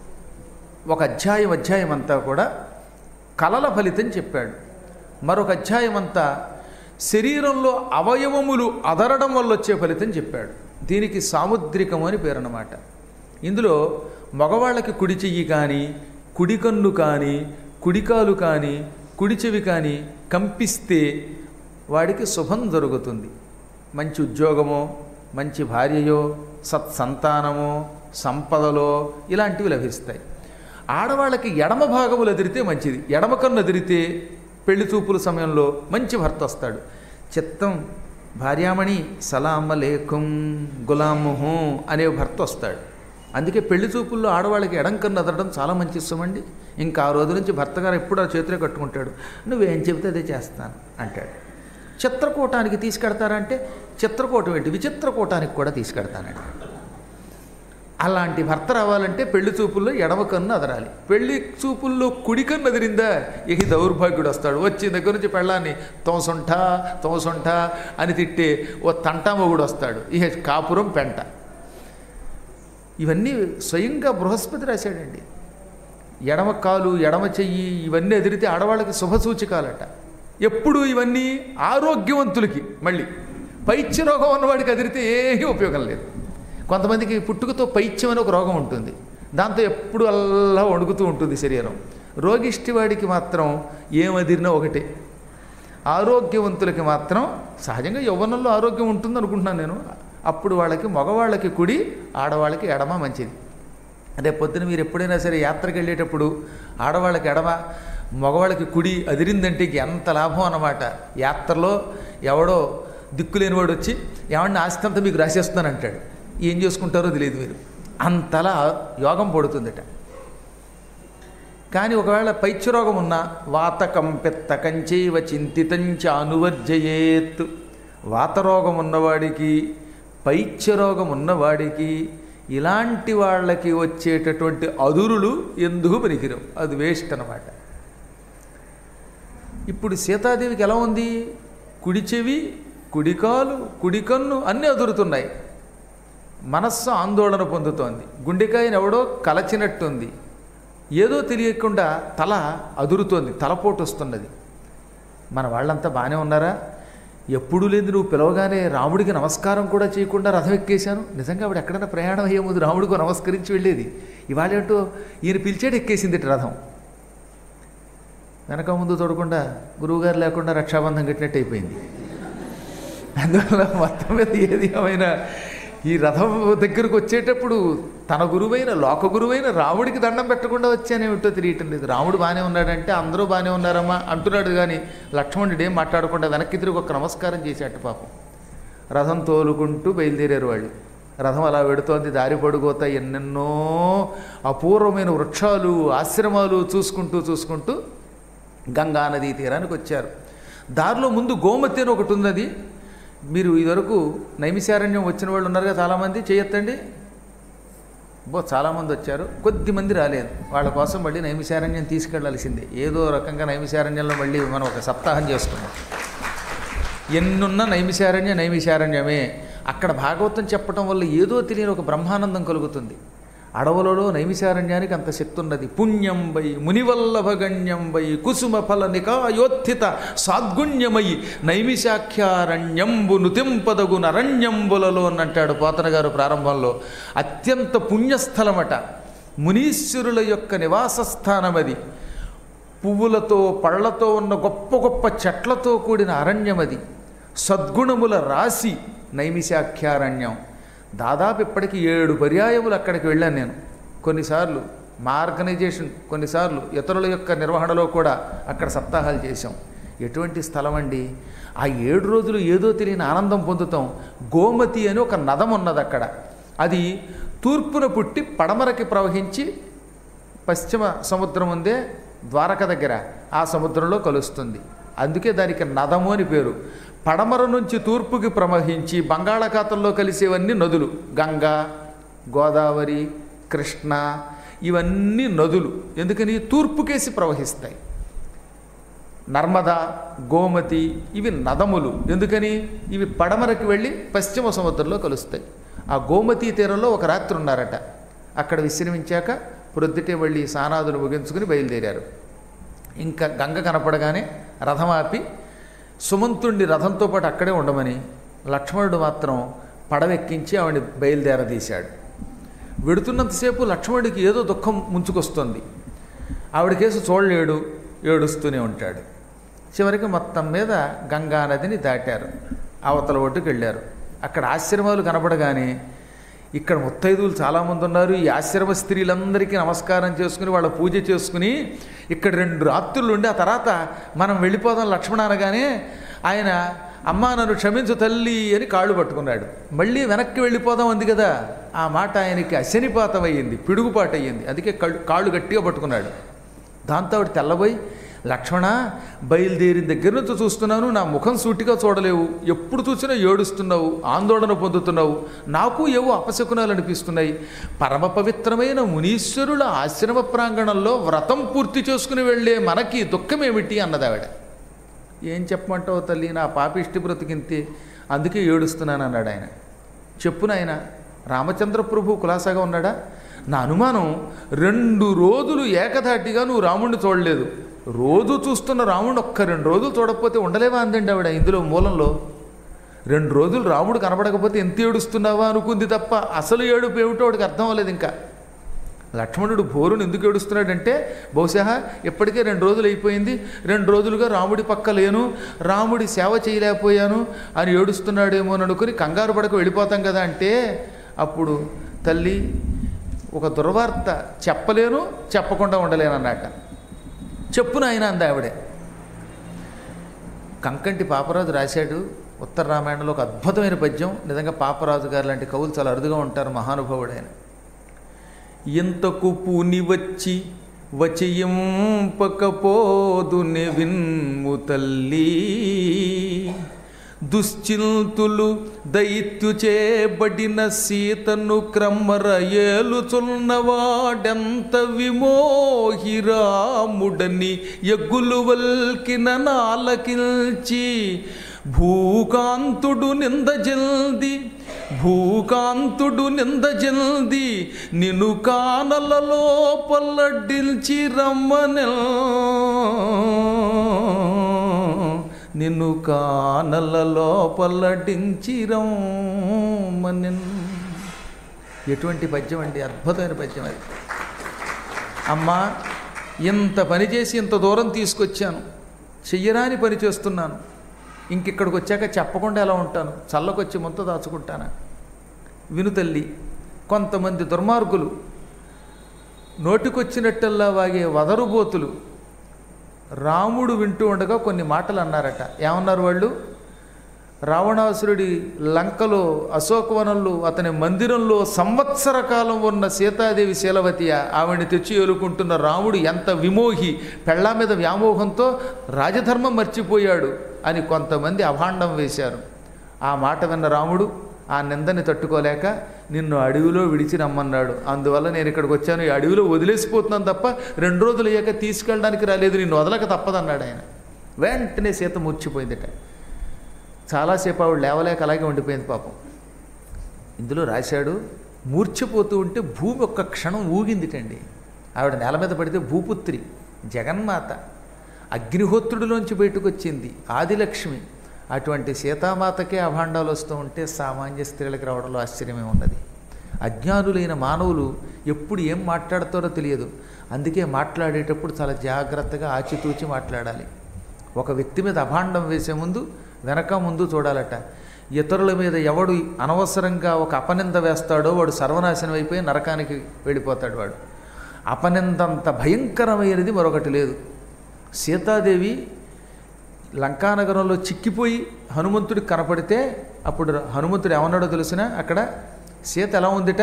ఒక అధ్యాయం అధ్యాయం అంతా కూడా కలల ఫలితం చెప్పాడు మరొక అధ్యాయం అంతా శరీరంలో అవయవములు అదరడం వల్ల వచ్చే ఫలితం చెప్పాడు దీనికి సాముద్రికము అని పేరు అన్నమాట ఇందులో మగవాళ్ళకి కుడి చెయ్యి కానీ కుడి కన్ను కానీ కుడికాలు కానీ కుడి చెవి కానీ కంపిస్తే వాడికి శుభం జరుగుతుంది మంచి ఉద్యోగమో మంచి భార్యయో సత్సంతానమో సంపదలో ఇలాంటివి లభిస్తాయి ఆడవాళ్ళకి ఎడమ భాగములు ఎదిరితే మంచిది ఎడమ కన్ను ఎదిరితే పెళ్లి చూపుల సమయంలో మంచి భర్త వస్తాడు చిత్తం భార్యామణి సలాం లేకుం గులాముహు అనే భర్త వస్తాడు అందుకే పెళ్లి చూపుల్లో ఆడవాళ్ళకి ఎడం కన్ను అదరడం చాలా మంచి ఇష్టమండి ఇంకా ఆ రోజు నుంచి భర్త గారు ఎప్పుడు ఆ చేతిలో కట్టుకుంటాడు నువ్వేం చెబితే అదే చేస్తాను అంటాడు చిత్రకూటానికి తీసుకెడతారంటే చిత్రకూటం ఏంటి విచిత్రకూటానికి కూడా తీసుకెడతానండి అలాంటి భర్త రావాలంటే పెళ్లి చూపుల్లో ఎడమ కన్ను అదరాలి పెళ్లి చూపుల్లో కుడి కన్ను అదిరిందా ఇక దౌర్భాగ్యుడు వస్తాడు వచ్చి దగ్గర నుంచి పెళ్ళాన్ని తోసొంఠ తోసొంఠ అని తిట్టే ఓ తంటామొగుడు వస్తాడు ఇక కాపురం పెంట ఇవన్నీ స్వయంగా బృహస్పతి రాశాడండి ఎడమ కాలు ఎడమ చెయ్యి ఇవన్నీ ఎదిరితే ఆడవాళ్ళకి శుభసూచికాలట ఎప్పుడు ఇవన్నీ ఆరోగ్యవంతులకి మళ్ళీ పైత్య రోగం ఉన్నవాడికి అదిరితే ఏమీ ఉపయోగం లేదు కొంతమందికి పుట్టుకతో పైత్యం అనే ఒక రోగం ఉంటుంది దాంతో ఎప్పుడు అల్లా వణుకుతూ ఉంటుంది శరీరం రోగిష్టి వాడికి మాత్రం ఏమదిరినా ఒకటే ఆరోగ్యవంతులకి మాత్రం సహజంగా యవ్వనంలో ఆరోగ్యం ఉంటుంది అనుకుంటున్నాను నేను అప్పుడు వాళ్ళకి మగవాళ్ళకి కుడి ఆడవాళ్ళకి ఎడమ మంచిది అదే పొద్దున మీరు ఎప్పుడైనా సరే యాత్రకు వెళ్ళేటప్పుడు ఆడవాళ్ళకి ఎడమ మగవాళ్ళకి కుడి అదిరిందంటే ఇంక ఎంత లాభం అన్నమాట యాత్రలో ఎవడో దిక్కులేనివాడు వచ్చి ఏమన్నా ఆస్తి అంతా మీకు రాసేస్తున్నాను అంటాడు ఏం చేసుకుంటారో తెలియదు మీరు అంతలా యోగం పడుతుందట కానీ ఒకవేళ పైత్యరోగం ఉన్న వాతకం పిత్తకంచైవ చింతితంచ అనువర్జయేత్ వాతరోగం ఉన్నవాడికి పైత్యరోగం ఉన్నవాడికి ఇలాంటి వాళ్ళకి వచ్చేటటువంటి అదురులు ఎందుకు పనికిరావు అది వేస్ట్ అన్నమాట ఇప్పుడు సీతాదేవికి ఎలా ఉంది కుడి చెవి కుడికాలు కుడికన్ను అన్నీ అదురుతున్నాయి మనస్సు ఆందోళన పొందుతోంది గుండెకాయని ఎవడో కలచినట్టుంది ఏదో తెలియకుండా తల అదురుతోంది తలపోటు వస్తున్నది మన వాళ్ళంతా బాగానే ఉన్నారా ఎప్పుడు లేదు నువ్వు పిలవగానే రాముడికి నమస్కారం కూడా చేయకుండా రథం ఎక్కేశాను నిజంగా ఆవిడ ఎక్కడైనా ప్రయాణం అయ్యే ముందు రాముడికి నమస్కరించి వెళ్ళేది ఇవాళ ఏంటో ఈయన పిలిచాడు ఎక్కేసింది ఇటు రథం వెనక ముందు తోడకుండా గురువుగారు లేకుండా రక్షాబంధం కట్టినట్టు అయిపోయింది అందువల్ల మొత్తం మీద ఏది ఏమైనా ఈ రథం దగ్గరకు వచ్చేటప్పుడు తన గురువైన లోక గురువైన రాముడికి దండం పెట్టకుండా వచ్చానేమిటో తెలియటం లేదు రాముడు బాగానే ఉన్నాడంటే అందరూ బాగానే ఉన్నారమ్మా అంటున్నాడు కానీ లక్ష్మణుడు ఏం మాట్లాడకుండా వెనక్కి తిరిగి ఒక నమస్కారం చేశాట పాపం రథం తోలుకుంటూ బయలుదేరారు వాళ్ళు రథం అలా వెడుతోంది దారి పడుకోతా ఎన్నెన్నో అపూర్వమైన వృక్షాలు ఆశ్రమాలు చూసుకుంటూ చూసుకుంటూ గంగా నదీ తీరానికి వచ్చారు దారిలో ముందు గోమతి అని ఒకటి ఉన్నది మీరు ఇదివరకు నైమిశారణ్యం వచ్చిన వాళ్ళు ఉన్నారుగా చాలామంది చేయొత్తండి బో చాలామంది వచ్చారు కొద్ది మంది రాలేదు వాళ్ళ కోసం మళ్ళీ నైమిశారణ్యం తీసుకెళ్లాల్సిందే ఏదో రకంగా నైమిశారణ్యంలో మళ్ళీ మనం ఒక సప్తాహం చేసుకున్నాం ఎన్నున్న నైమిశారణ్య నైమిశారణ్యమే అక్కడ భాగవతం చెప్పడం వల్ల ఏదో తెలియని ఒక బ్రహ్మానందం కలుగుతుంది అడవులలో నైమిశారణ్యానికి అంత శక్తి ఉన్నది పుణ్యం వై మునివల్లభగణ్యం వై కుసుమ ఫల నికాయోత్థిత సాద్గుణ్యమయి నైమిషాఖ్యారణ్యంబు నుతింపదగు నరణ్యంబులలో అంటాడు పోతన గారు ప్రారంభంలో అత్యంత పుణ్యస్థలమట మునీశ్వరుల యొక్క నివాస స్థానమది పువ్వులతో పళ్ళతో ఉన్న గొప్ప గొప్ప చెట్లతో కూడిన అరణ్యం అది సద్గుణముల రాశి నైమిషాఖ్యారణ్యం దాదాపు ఇప్పటికి ఏడు పర్యాయములు అక్కడికి వెళ్ళాను నేను కొన్నిసార్లు మా ఆర్గనైజేషన్ కొన్నిసార్లు ఇతరుల యొక్క నిర్వహణలో కూడా అక్కడ సప్తాహాలు చేశాం ఎటువంటి స్థలం అండి ఆ ఏడు రోజులు ఏదో తెలియని ఆనందం పొందుతాం గోమతి అని ఒక నదం ఉన్నది అక్కడ అది తూర్పున పుట్టి పడమరకి ప్రవహించి పశ్చిమ సముద్రం ఉందే ద్వారక దగ్గర ఆ సముద్రంలో కలుస్తుంది అందుకే దానికి నదము అని పేరు పడమర నుంచి తూర్పుకి ప్రవహించి బంగాళాఖాతంలో కలిసేవన్నీ నదులు గంగా గోదావరి కృష్ణ ఇవన్నీ నదులు ఎందుకని తూర్పుకేసి ప్రవహిస్తాయి నర్మద గోమతి ఇవి నదములు ఎందుకని ఇవి పడమరకి వెళ్ళి పశ్చిమ సముద్రంలో కలుస్తాయి ఆ గోమతి తీరంలో ఒక రాత్రి ఉన్నారట అక్కడ విశ్రమించాక ప్రొద్దుటే వెళ్ళి సానాదులు ముగించుకుని బయలుదేరారు ఇంకా గంగ కనపడగానే రథం ఆపి సుమంతుణ్ణి రథంతో పాటు అక్కడే ఉండమని లక్ష్మణుడు మాత్రం పడవెక్కించి ఆవిడ బయలుదేరదీశాడు వెడుతున్నంతసేపు లక్ష్మణుడికి ఏదో దుఃఖం ముంచుకొస్తుంది ఆవిడ కేసు చూడలేడు ఏడుస్తూనే ఉంటాడు చివరికి మొత్తం మీద గంగా నదిని దాటారు అవతల ఒడ్డుకు వెళ్ళారు అక్కడ ఆశ్రమాలు కనపడగానే ఇక్కడ ముత్తైదువులు చాలామంది ఉన్నారు ఈ ఆశ్రమ స్త్రీలందరికీ నమస్కారం చేసుకుని వాళ్ళ పూజ చేసుకుని ఇక్కడ రెండు రాత్రులు ఉండి ఆ తర్వాత మనం వెళ్ళిపోదాం లక్ష్మణ అనగానే ఆయన అమ్మా నన్ను క్షమించు తల్లి అని కాళ్ళు పట్టుకున్నాడు మళ్ళీ వెనక్కి వెళ్ళిపోదాం ఉంది కదా ఆ మాట ఆయనకి అశనిపాతం అయ్యింది పిడుగుపాటు అయ్యింది అందుకే కళ్ళు కాళ్ళు గట్టిగా పట్టుకున్నాడు దాంతో ఆవిడ తెల్లబోయి లక్ష్మణ బయలుదేరిన దగ్గర నుంచి చూస్తున్నాను నా ముఖం సూటిగా చూడలేవు ఎప్పుడు చూసినా ఏడుస్తున్నావు ఆందోళన పొందుతున్నావు నాకు ఏవో అపశకునాలు అనిపిస్తున్నాయి పరమ పవిత్రమైన మునీశ్వరుల ఆశ్రమ ప్రాంగణంలో వ్రతం పూర్తి చేసుకుని వెళ్ళే మనకి దుఃఖం ఏమిటి అన్నదావిడ ఏం చెప్పమంటావు తల్లి నా పాపిష్టి బ్రతికింతే అందుకే ఏడుస్తున్నాను అన్నాడు ఆయన చెప్పున ఆయన రామచంద్ర ప్రభు కులాసాగా ఉన్నాడా నా అనుమానం రెండు రోజులు ఏకధాటిగా నువ్వు రాముడిని చూడలేదు రోజు చూస్తున్న రాముడిని ఒక్క రెండు రోజులు చూడకపోతే ఉండలేవా అందండి ఆవిడ ఇందులో మూలంలో రెండు రోజులు రాముడు కనబడకపోతే ఎంత ఏడుస్తున్నావా అనుకుంది తప్ప అసలు ఏడుపు ఏమిటో వాడికి అర్థం అవ్వలేదు ఇంకా లక్ష్మణుడు భోరుని ఎందుకు ఏడుస్తున్నాడంటే బహుశా ఇప్పటికే రెండు రోజులు అయిపోయింది రెండు రోజులుగా రాముడి పక్క లేను రాముడి సేవ చేయలేకపోయాను అని ఏడుస్తున్నాడేమో అని అనుకుని కంగారు పడక వెళ్ళిపోతాం కదా అంటే అప్పుడు తల్లి ఒక దుర్వార్త చెప్పలేను చెప్పకుండా ఉండలేను అన్నట్ట చెప్పున ఆయన అంది ఆవిడే కంకంటి పాపరాజు రాశాడు ఉత్తర రామాయణంలో ఒక అద్భుతమైన పద్యం నిజంగా పాపరాజు గారు లాంటి కవులు చాలా అరుదుగా ఉంటారు మహానుభావుడైన ఎంతకు పూని వచ్చి వచయింపకపోదు విన్ము తల్లి దుశ్చింతులు దైత్యు చేబడిన సీతను క్రమర ఏలుచున్నవాడెంత విమోహిరాముడని ఎగ్గులు వల్కిన నాలకిల్చి భూకాంతుడు నిందజల్ది భూకాంతుడు నిందజల్ది నిన్ను కానలలో పల్లడ్డిల్చి రమ్మనెల్ నిన్ను కానలలో పల్లడించి రమ్మనెన్ ఎటువంటి పద్యం అండి అద్భుతమైన పద్యం అది అమ్మా ఇంత పని చేసి ఇంత దూరం తీసుకొచ్చాను చెయ్యరాని పని చేస్తున్నాను ఇంకిక్కడికి వచ్చాక చెప్పకుండా ఎలా ఉంటాను చల్లకొచ్చి ముంత దాచుకుంటానా విను తల్లి కొంతమంది దుర్మార్గులు నోటికొచ్చినట్టల్లా వాగే వదరుబోతులు రాముడు వింటూ ఉండగా కొన్ని మాటలు అన్నారట ఏమన్నారు వాళ్ళు రావణాసురుడి లంకలో అశోకవనంలో అతని మందిరంలో సంవత్సర కాలం ఉన్న సీతాదేవి శీలవతియ ఆవిడ్ని తెచ్చి ఏలుకుంటున్న రాముడు ఎంత విమోహి పెళ్ళా మీద వ్యామోహంతో రాజధర్మం మర్చిపోయాడు అని కొంతమంది అభాండం వేశారు ఆ మాట విన్న రాముడు ఆ నిందని తట్టుకోలేక నిన్ను అడవిలో విడిచి రమ్మన్నాడు అందువల్ల నేను ఇక్కడికి వచ్చాను ఈ అడవిలో వదిలేసిపోతున్నాను తప్ప రెండు రోజులు అయ్యాక తీసుకెళ్ళడానికి రాలేదు నిన్ను వదలక తప్పదన్నాడు ఆయన వెంటనే సీత మూర్చిపోయిందిట చాలాసేపు ఆవిడ లేవలేక అలాగే ఉండిపోయింది పాపం ఇందులో రాశాడు మూర్ఛపోతూ ఉంటే భూమి ఒక్క క్షణం ఊగిందిటండి ఆవిడ నేల మీద పడితే భూపుత్రి జగన్మాత అగ్నిహోత్రుడిలోంచి బయటకు వచ్చింది ఆదిలక్ష్మి అటువంటి సీతామాతకే అభాండాలు వస్తూ ఉంటే సామాన్య స్త్రీలకు రావడంలో ఆశ్చర్యమే ఉన్నది అజ్ఞానులైన మానవులు ఎప్పుడు ఏం మాట్లాడతారో తెలియదు అందుకే మాట్లాడేటప్పుడు చాలా జాగ్రత్తగా ఆచితూచి మాట్లాడాలి ఒక వ్యక్తి మీద అభాండం వేసే ముందు వెనక ముందు చూడాలట ఇతరుల మీద ఎవడు అనవసరంగా ఒక అపనింద వేస్తాడో వాడు సర్వనాశనం అయిపోయి నరకానికి వెళ్ళిపోతాడు వాడు అపనిందంత భయంకరమైనది మరొకటి లేదు సీతాదేవి లంకానగరంలో చిక్కిపోయి హనుమంతుడికి కనపడితే అప్పుడు హనుమంతుడు ఏమన్నాడో తెలిసిన అక్కడ సీత ఎలా ఉందిట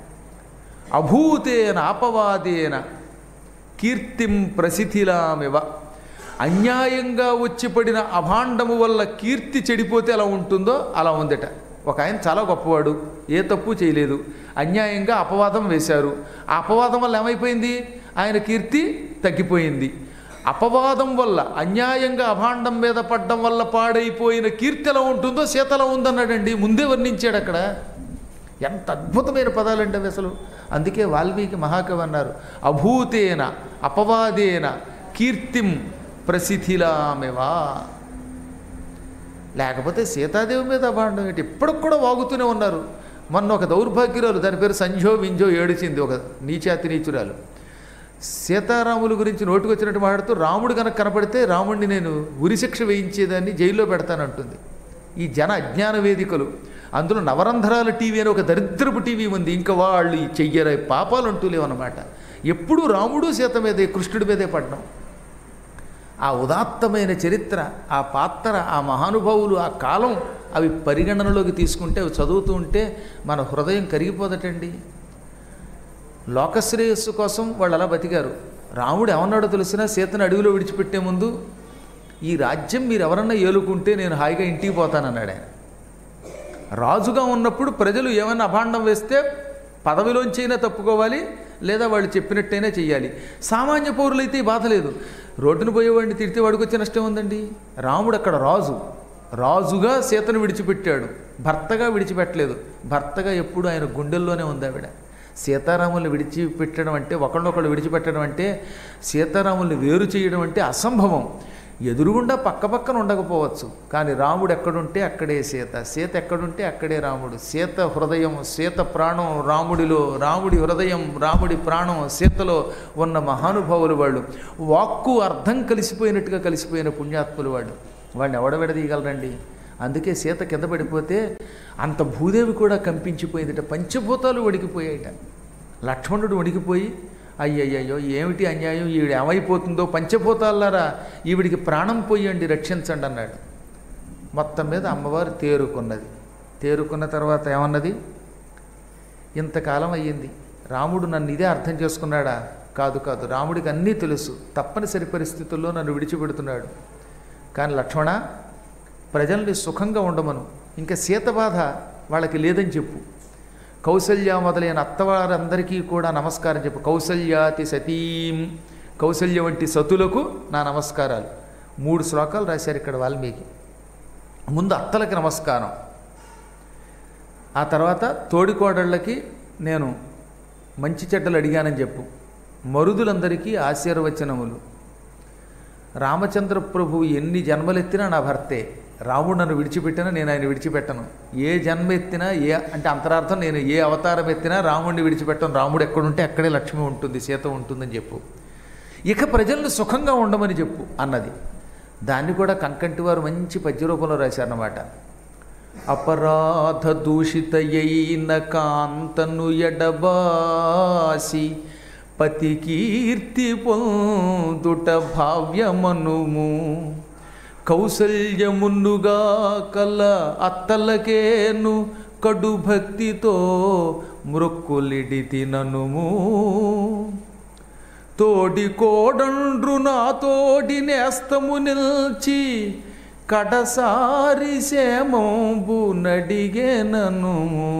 అభూతేన అపవాదేన కీర్తిం ప్రసిద్ధిలామివ అన్యాయంగా వచ్చి పడిన అభాండము వల్ల కీర్తి చెడిపోతే ఎలా ఉంటుందో అలా ఉందట ఒక ఆయన చాలా గొప్పవాడు ఏ తప్పు చేయలేదు అన్యాయంగా అపవాదం వేశారు ఆ అపవాదం వల్ల ఏమైపోయింది ఆయన కీర్తి తగ్గిపోయింది అపవాదం వల్ల అన్యాయంగా అభాండం మీద పడ్డం వల్ల పాడైపోయిన కీర్తి ఎలా ఉంటుందో సీత ఎలా ఉందన్నాడండి ముందే వర్ణించాడు అక్కడ ఎంత అద్భుతమైన పదాలండి అవి అసలు అందుకే వాల్మీకి మహాకవి అన్నారు అభూతేన అపవాదేన కీర్తిం ప్రసిద్ధిలామెవా లేకపోతే సీతాదేవి మీద అభాండం ఏంటి ఇప్పటికి కూడా వాగుతూనే ఉన్నారు మొన్న ఒక దౌర్భాగ్యురాలు దాని పేరు సంజో వింజో ఏడిచింది ఒక నీచాతి నీచురాలు సీతారాముల గురించి నోటుకొచ్చినట్టు మాట్లాడుతూ రాముడు కనుక కనపడితే రాముడిని నేను ఉరిశిక్ష వేయించేదాన్ని జైల్లో పెడతానంటుంది ఈ జన అజ్ఞాన వేదికలు అందులో నవరంధ్రాల టీవీ అని ఒక దరిద్రపు టీవీ ఉంది ఇంకా వాళ్ళు ఈ చెయ్యర పాపాలు అంటూ లేవన్నమాట ఎప్పుడూ రాముడు సీత మీదే కృష్ణుడి మీదే పడ్డం ఆ ఉదాత్తమైన చరిత్ర ఆ పాత్ర ఆ మహానుభావులు ఆ కాలం అవి పరిగణనలోకి తీసుకుంటే అవి చదువుతూ ఉంటే మన హృదయం కరిగిపోదటండి లోకశ్రేయస్సు కోసం వాళ్ళు అలా బతికారు రాముడు ఏమన్నాడో తెలిసినా సీతను అడవిలో విడిచిపెట్టే ముందు ఈ రాజ్యం మీరు ఎవరన్నా ఏలుకుంటే నేను హాయిగా ఇంటికి పోతానన్నాడు ఆయన రాజుగా ఉన్నప్పుడు ప్రజలు ఏమన్నా అభాండం వేస్తే పదవిలోంచైనా తప్పుకోవాలి లేదా వాళ్ళు చెప్పినట్టయినా చెయ్యాలి సామాన్య పౌరులైతే ఈ బాధ లేదు రోడ్డును పోయేవాడిని తిడితే వాడికి వచ్చే నష్టం ఉందండి రాముడు అక్కడ రాజు రాజుగా సీతను విడిచిపెట్టాడు భర్తగా విడిచిపెట్టలేదు భర్తగా ఎప్పుడు ఆయన గుండెల్లోనే ఉంది ఆవిడ సీతారాముల్ని విడిచిపెట్టడం అంటే ఒకళ్ళొకళ్ళు విడిచిపెట్టడం అంటే సీతారాముల్ని వేరు చేయడం అంటే అసంభవం ఎదురుగుండా పక్క పక్కన ఉండకపోవచ్చు కానీ రాముడు ఎక్కడుంటే అక్కడే సీత సీత ఎక్కడుంటే అక్కడే రాముడు సీత హృదయం సీత ప్రాణం రాముడిలో రాముడి హృదయం రాముడి ప్రాణం సీతలో ఉన్న మహానుభావులు వాళ్ళు వాక్కు అర్థం కలిసిపోయినట్టుగా కలిసిపోయిన పుణ్యాత్ములు వాళ్ళు వాడిని ఎవడ విడదీయగలరండి అందుకే సీత కింద పడిపోతే అంత భూదేవి కూడా కంపించిపోయిందిట పంచభూతాలు వణికిపోయాయిట లక్ష్మణుడు వణికిపోయి అయ్యయ్యో ఏమిటి అన్యాయం ఈవిడ ఏమైపోతుందో పంచభూతాలారా ఈవిడికి ప్రాణం పోయండి రక్షించండి అన్నాడు మొత్తం మీద అమ్మవారు తేరుకున్నది తేరుకున్న తర్వాత ఏమన్నది ఇంతకాలం అయ్యింది రాముడు నన్ను ఇదే అర్థం చేసుకున్నాడా కాదు కాదు రాముడికి అన్నీ తెలుసు తప్పనిసరి పరిస్థితుల్లో నన్ను విడిచిపెడుతున్నాడు కానీ లక్ష్మణ ప్రజల్ని సుఖంగా ఉండమను ఇంకా సీత బాధ వాళ్ళకి లేదని చెప్పు కౌసల్య మొదలైన అత్తవారందరికీ కూడా నమస్కారం చెప్పు కౌసల్యాతి సతీం కౌసల్య వంటి సతులకు నా నమస్కారాలు మూడు శ్లోకాలు రాశారు ఇక్కడ వాల్మీకి ముందు అత్తలకి నమస్కారం ఆ తర్వాత తోడికోడళ్ళకి నేను మంచి చెడ్డలు అడిగానని చెప్పు మరుదులందరికీ ఆశీర్వచనములు రామచంద్ర ప్రభు ఎన్ని జన్మలెత్తినా నా భర్తే రాముడు నన్ను విడిచిపెట్టినా నేను ఆయన విడిచిపెట్టను ఏ జన్మ ఎత్తినా ఏ అంటే అంతరార్థం నేను ఏ అవతారం ఎత్తినా రాముడిని విడిచిపెట్టను రాముడు ఎక్కడుంటే అక్కడే లక్ష్మి ఉంటుంది సీత ఉంటుందని చెప్పు ఇక ప్రజలను సుఖంగా ఉండమని చెప్పు అన్నది దాన్ని కూడా కంకంటి వారు మంచి పద్య రూపంలో రాశారన్నమాట అపరాధ దూషితయైన కాంతను ఎడబాసి పతి కీర్తి పొందుట భావ్యమనుము కౌసల్యమున్నుగా కల అత్తలకేను కడు భక్తితో మృక్కులిడి తిననుము తోడి కోడండ్రు నా తోడి నేస్తము నిల్చి కడసారి సేమంబు నడిగేనను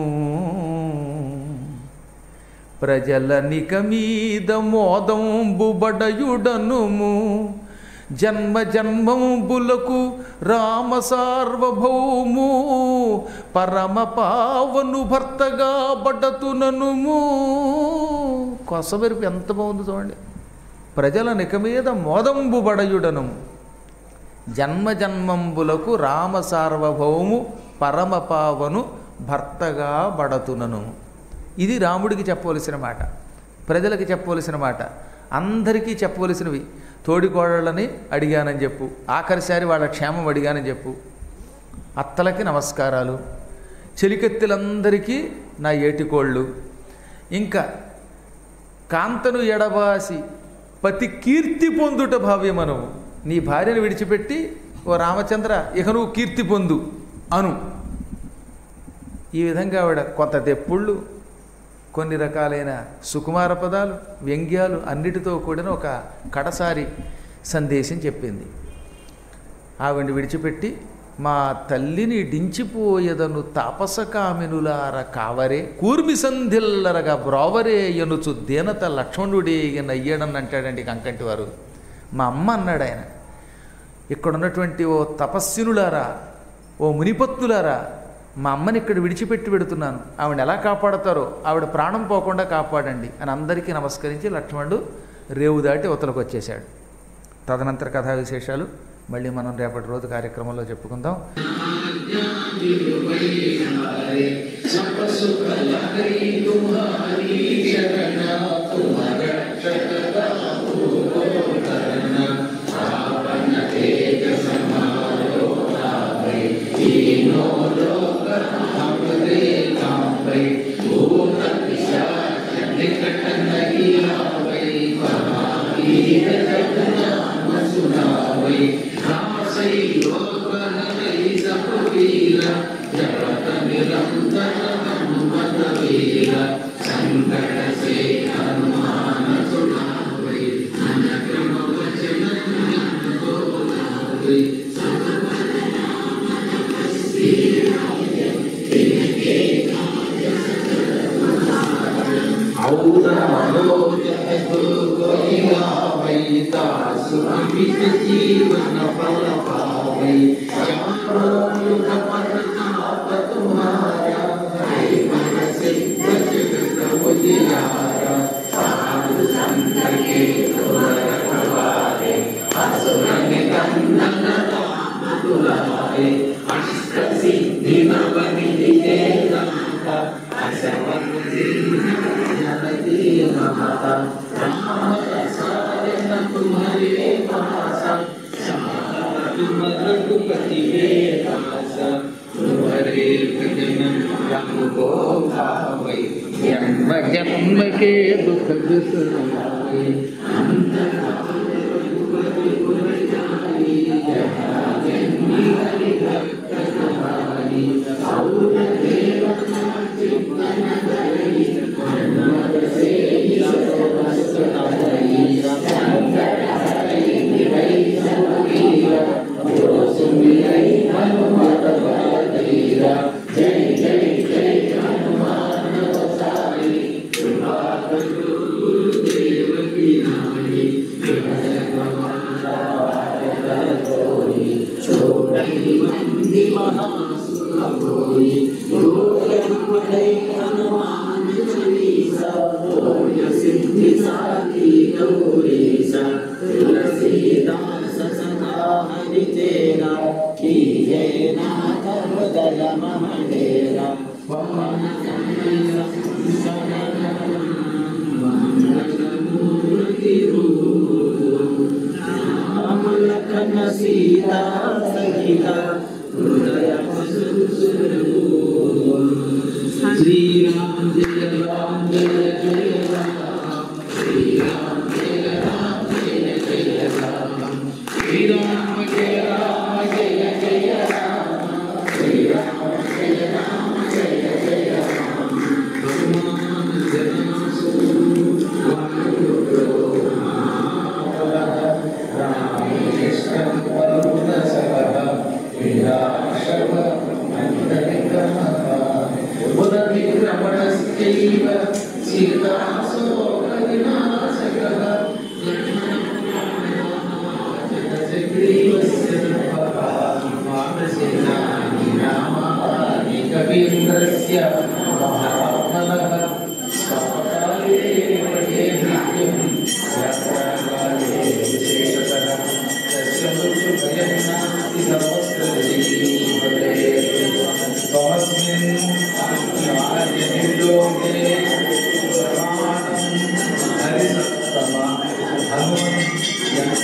ప్రజల నిక మీద మోదంబు బడయుడనుము జన్మ జన్మంబులకు రామ సార్వభౌము పరమ పావను భర్తగా బడతుననుము కొసమెరుపు ఎంత బాగుంది చూడండి ప్రజల నిక మీద మోదంబు బడయుడనుము జన్మ జన్మంబులకు రామ సార్వభౌము పరమ పావను భర్తగా బడతునను ఇది రాముడికి చెప్పవలసిన మాట ప్రజలకి చెప్పవలసిన మాట అందరికీ చెప్పవలసినవి తోడికోడళ్ళని అడిగానని చెప్పు ఆఖరిసారి వాళ్ళ క్షేమం అడిగానని చెప్పు అత్తలకి నమస్కారాలు చెలికెత్తులందరికీ నా ఏటికోళ్ళు ఇంకా కాంతను ఎడబాసి పతి కీర్తి పొందుట భావ్యమనువు నీ భార్యను విడిచిపెట్టి ఓ రామచంద్ర ఇక నువ్వు కీర్తి పొందు అను ఈ విధంగా ఆవిడ కొంత తెప్పుళ్ళు కొన్ని రకాలైన సుకుమార పదాలు వ్యంగ్యాలు అన్నిటితో కూడిన ఒక కడసారి సందేశం చెప్పింది ఆవిడ్ని విడిచిపెట్టి మా తల్లిని డించిపోయదను తాపసకామినులార కావరే కూర్మి సంధిల్లరగా బ్రోవరే ఎనుచు దీనత లక్ష్మణుడేగిన అయ్యాడని అంటాడండి కంకంటి వారు మా అమ్మ అన్నాడు ఆయన ఇక్కడ ఉన్నటువంటి ఓ తపస్వినులారా ఓ మునిపత్తులారా మా అమ్మని ఇక్కడ విడిచిపెట్టి పెడుతున్నాను ఆవిడ ఎలా కాపాడతారో ఆవిడ ప్రాణం పోకుండా కాపాడండి అని అందరికీ నమస్కరించి లక్ష్మణుడు రేవు దాటి ఉతలకు వచ్చేశాడు తదనంతర కథా విశేషాలు మళ్ళీ మనం రేపటి రోజు కార్యక్రమంలో చెప్పుకుందాం జన్మ జన్మకే దుఃఖ సీతా సహిత హృదయ శ్రీరామ జయ రామ జయ జయ రామ శ్రీరామ జయ రామ జయ జయ రామ శ్రీరామ జయ రామ జయ జయ రామ శ్రీరామ జయ రామ జయ జయ రామ హనుమాన్ జనాసు రామేశ్వరం వరుణ సహ విరాశవ రమణశ్చైవ సీతాశోకవినాశకः మానసేనాని రామాని కవీంద్రస్య మహాత్మనः సపకాలే వదే నిత్యం యాత్రాకాలే విశేషతः తస్య మృత్యుభయం నాస్తి సర్వత్ర జీవతే त्वमस्मिन् आज्ञनिर्लोके प्रमाणं हरिसत्तम हनुमन्